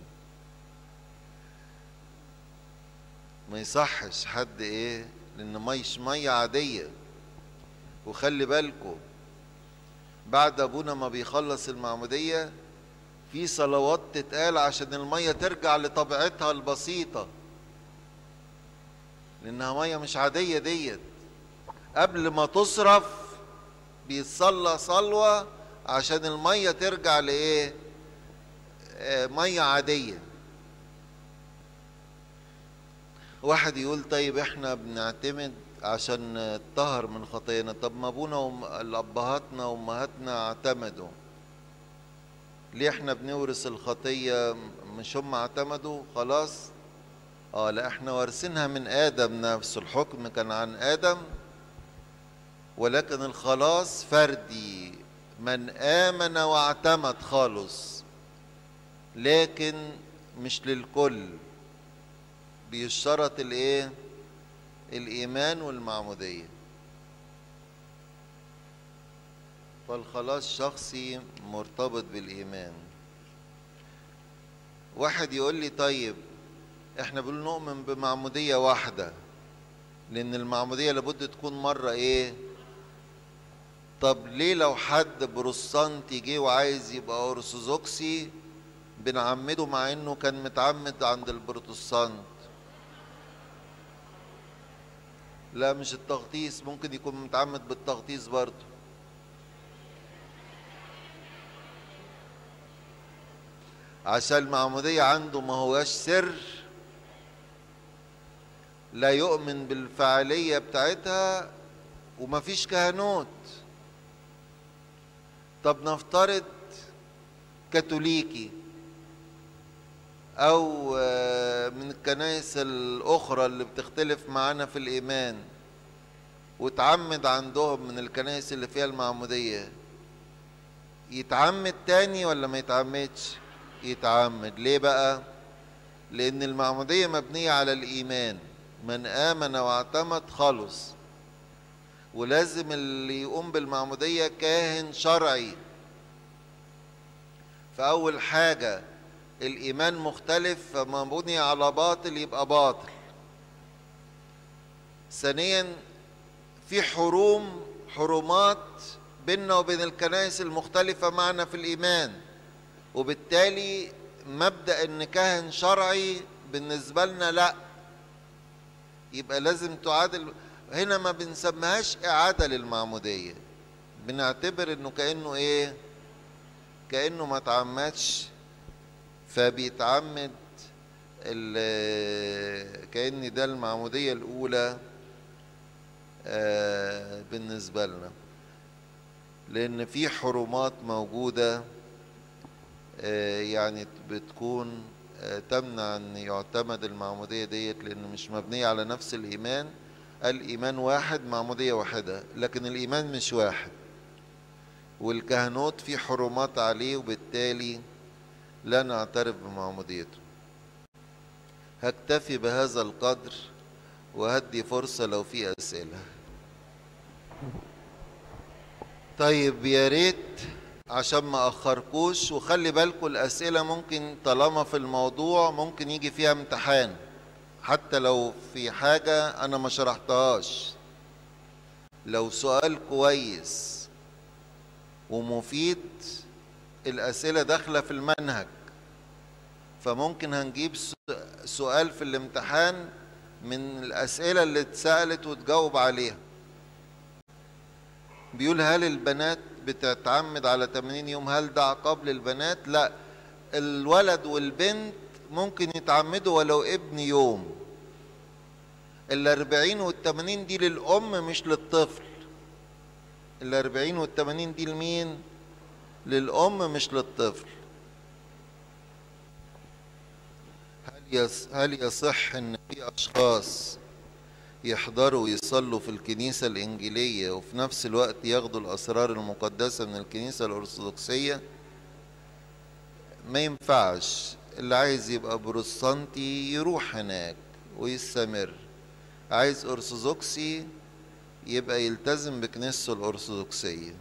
ما يصحش حد ايه لان ميش مية عادية وخلي بالكم بعد ابونا ما بيخلص المعمودية في صلوات تتقال عشان المية ترجع لطبيعتها البسيطة لأنها مية مش عادية ديت قبل ما تصرف بيتصلى صلوة عشان المية ترجع لإيه؟ آه مية عادية واحد يقول طيب احنا بنعتمد عشان الطهر من خطايانا طب ما ابونا وابهاتنا وامهاتنا اعتمدوا ليه احنا بنورث الخطية مش هم اعتمدوا خلاص اه لا احنا وارثينها من ادم نفسه الحكم كان عن ادم ولكن الخلاص فردي من امن واعتمد خالص لكن مش للكل بيشترط الايه الايمان والمعموديه فالخلاص شخصي مرتبط بالايمان واحد يقول لي طيب احنا بنقول نؤمن بمعموديه واحده لان المعموديه لابد تكون مره ايه طب ليه لو حد بروستانتي جه وعايز يبقى ارثوذكسي بنعمده مع انه كان متعمد عند البروتستانت لا مش التغطيس ممكن يكون متعمد بالتغطيس برضه عشان المعمودية عنده ما هواش سر لا يؤمن بالفعالية بتاعتها وما فيش كهنوت طب نفترض كاثوليكي او من الكنائس الاخرى اللي بتختلف معانا في الايمان وتعمد عندهم من الكنائس اللي فيها المعمودية يتعمد تاني ولا ما يتعمدش يتعمد ليه بقى لان المعمودية مبنية على الايمان من امن واعتمد خلص ولازم اللي يقوم بالمعمودية كاهن شرعي فأول حاجة الإيمان مختلف فما بني على باطل يبقى باطل ثانيا في حروم حرمات بيننا وبين الكنائس المختلفة معنا في الإيمان وبالتالي مبدأ إن كاهن شرعي بالنسبة لنا لأ يبقى لازم تعادل هنا ما بنسميهاش إعادة للمعمودية بنعتبر إنه كأنه إيه كأنه ما تعمدش فبيتعمد كأن ده المعمودية الأولى بالنسبة لنا لأن في حرمات موجودة يعني بتكون تمنع أن يعتمد المعمودية ديت لأن مش مبنية على نفس الإيمان الإيمان واحد معمودية واحدة لكن الإيمان مش واحد والكهنوت في حرمات عليه وبالتالي لا نعترف بمعموديته هكتفي بهذا القدر وهدي فرصة لو في أسئلة طيب يا ريت عشان ما أخركوش وخلي بالكم الأسئلة ممكن طالما في الموضوع ممكن يجي فيها امتحان حتى لو في حاجة أنا ما شرحتهاش لو سؤال كويس ومفيد الأسئلة داخلة في المنهج فممكن هنجيب سؤال في الامتحان من الأسئلة اللي اتسألت وتجاوب عليها بيقول هل البنات بتتعمد على 80 يوم هل ده عقاب للبنات لا الولد والبنت ممكن يتعمدوا ولو ابن يوم الأربعين والتمانين دي للأم مش للطفل الأربعين والتمانين دي لمين للأم مش للطفل هل يص... هل يصح ان في اشخاص يحضروا ويصلوا في الكنيسة الإنجيلية وفي نفس الوقت ياخدوا الأسرار المقدسة من الكنيسة الأرثوذكسية ما ينفعش اللي عايز يبقى بروستانتي يروح هناك ويستمر عايز أرثوذكسي يبقى يلتزم بكنيسته الأرثوذكسية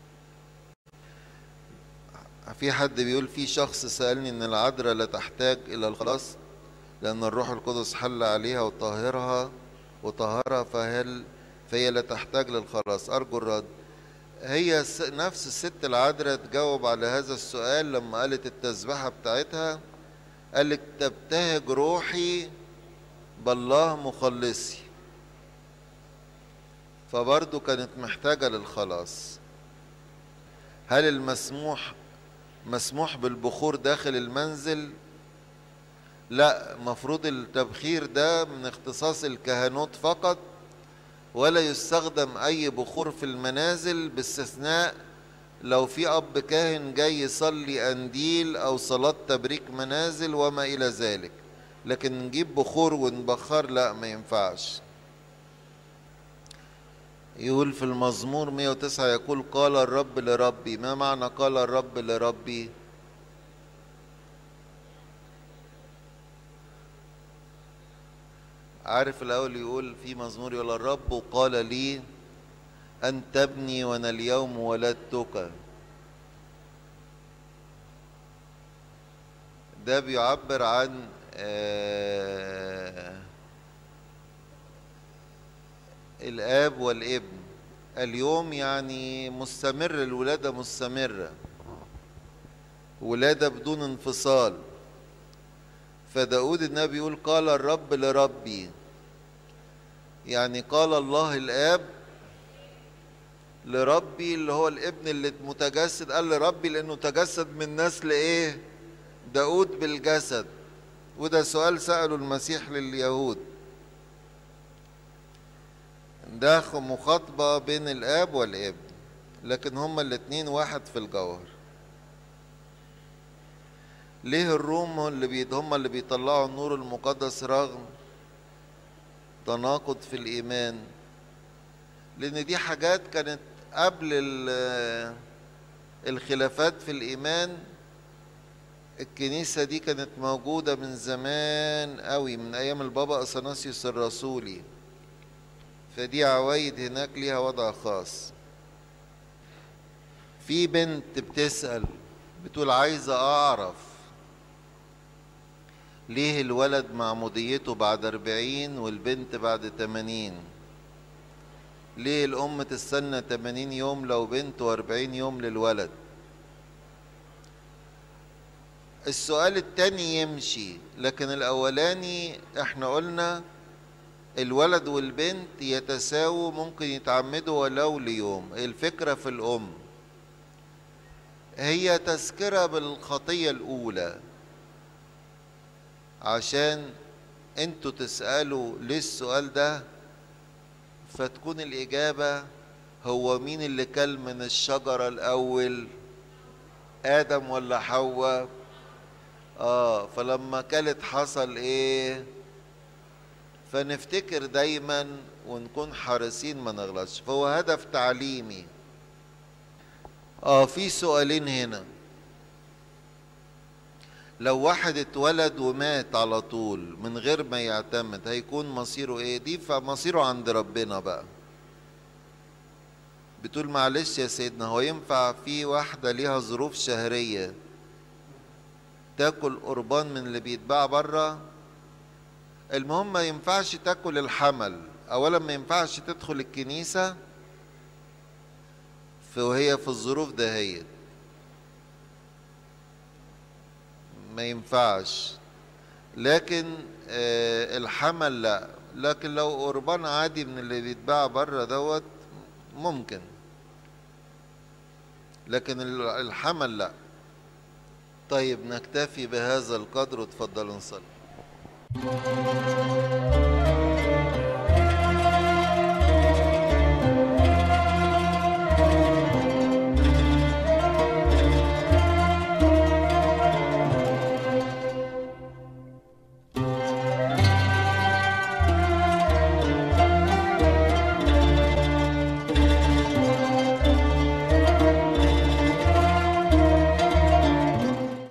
في حد بيقول في شخص سألني إن العذراء لا تحتاج إلى الخلاص لأن الروح القدس حل عليها وطهرها وطهرها فهل فهي لا تحتاج للخلاص أرجو الرد هي نفس الست العذراء تجاوب على هذا السؤال لما قالت التسبحة بتاعتها قالت تبتهج روحي بالله مخلصي فبرضه كانت محتاجة للخلاص هل المسموح مسموح بالبخور داخل المنزل لا مفروض التبخير ده من اختصاص الكهنوت فقط ولا يستخدم اي بخور في المنازل باستثناء لو في اب كاهن جاي يصلي انديل او صلاة تبريك منازل وما الى ذلك لكن نجيب بخور ونبخر لا ما ينفعش يقول في المزمور 109 يقول قال الرب لربي ما معنى قال الرب لربي عارف الاول يقول في مزمور يقول الرب قال لي ان تبني وانا اليوم ولدتك ده بيعبر عن آه الاب والابن اليوم يعني مستمر الولاده مستمره ولاده بدون انفصال فداود النبي يقول قال الرب لربي يعني قال الله الاب لربي اللي هو الابن اللي متجسد قال لربي لانه تجسد من نسل ايه داود بالجسد وده سؤال سأله المسيح لليهود ده مخاطبة بين الاب والابن لكن هما الاتنين واحد في الجوهر ليه الروم اللي بي هم اللي بيطلعوا النور المقدس رغم تناقض في الإيمان لأن دي حاجات كانت قبل الخلافات في الإيمان الكنيسة دي كانت موجودة من زمان قوي من أيام البابا أثناسيوس الرسولي فدي عوايد هناك ليها وضع خاص في بنت بتسأل بتقول عايزة أعرف ليه الولد معموديته بعد أربعين والبنت بعد تمانين ليه الأم تستنى تمانين يوم لو بنت وأربعين يوم للولد السؤال التاني يمشي لكن الأولاني احنا قلنا الولد والبنت يتساووا ممكن يتعمدوا ولو ليوم الفكرة في الأم هي تذكرة بالخطية الأولى عشان انتوا تسألوا ليه السؤال ده فتكون الإجابة هو مين اللي كل من الشجرة الأول آدم ولا حواء آه فلما كلت حصل إيه فنفتكر دايما ونكون حريصين ما نغلطش فهو هدف تعليمي اه في سؤالين هنا لو واحد اتولد ومات على طول من غير ما يعتمد هيكون مصيره ايه دي فمصيره عند ربنا بقى بتقول معلش يا سيدنا هو ينفع في واحدة ليها ظروف شهرية تاكل قربان من اللي بيتباع بره المهم ما ينفعش تاكل الحمل اولا ما ينفعش تدخل الكنيسة وهي في الظروف دهيت ما ينفعش لكن آه الحمل لا لكن لو قربان عادي من اللي بيتباع بره دوت ممكن لكن الحمل لا طيب نكتفي بهذا القدر وتفضلوا نصلي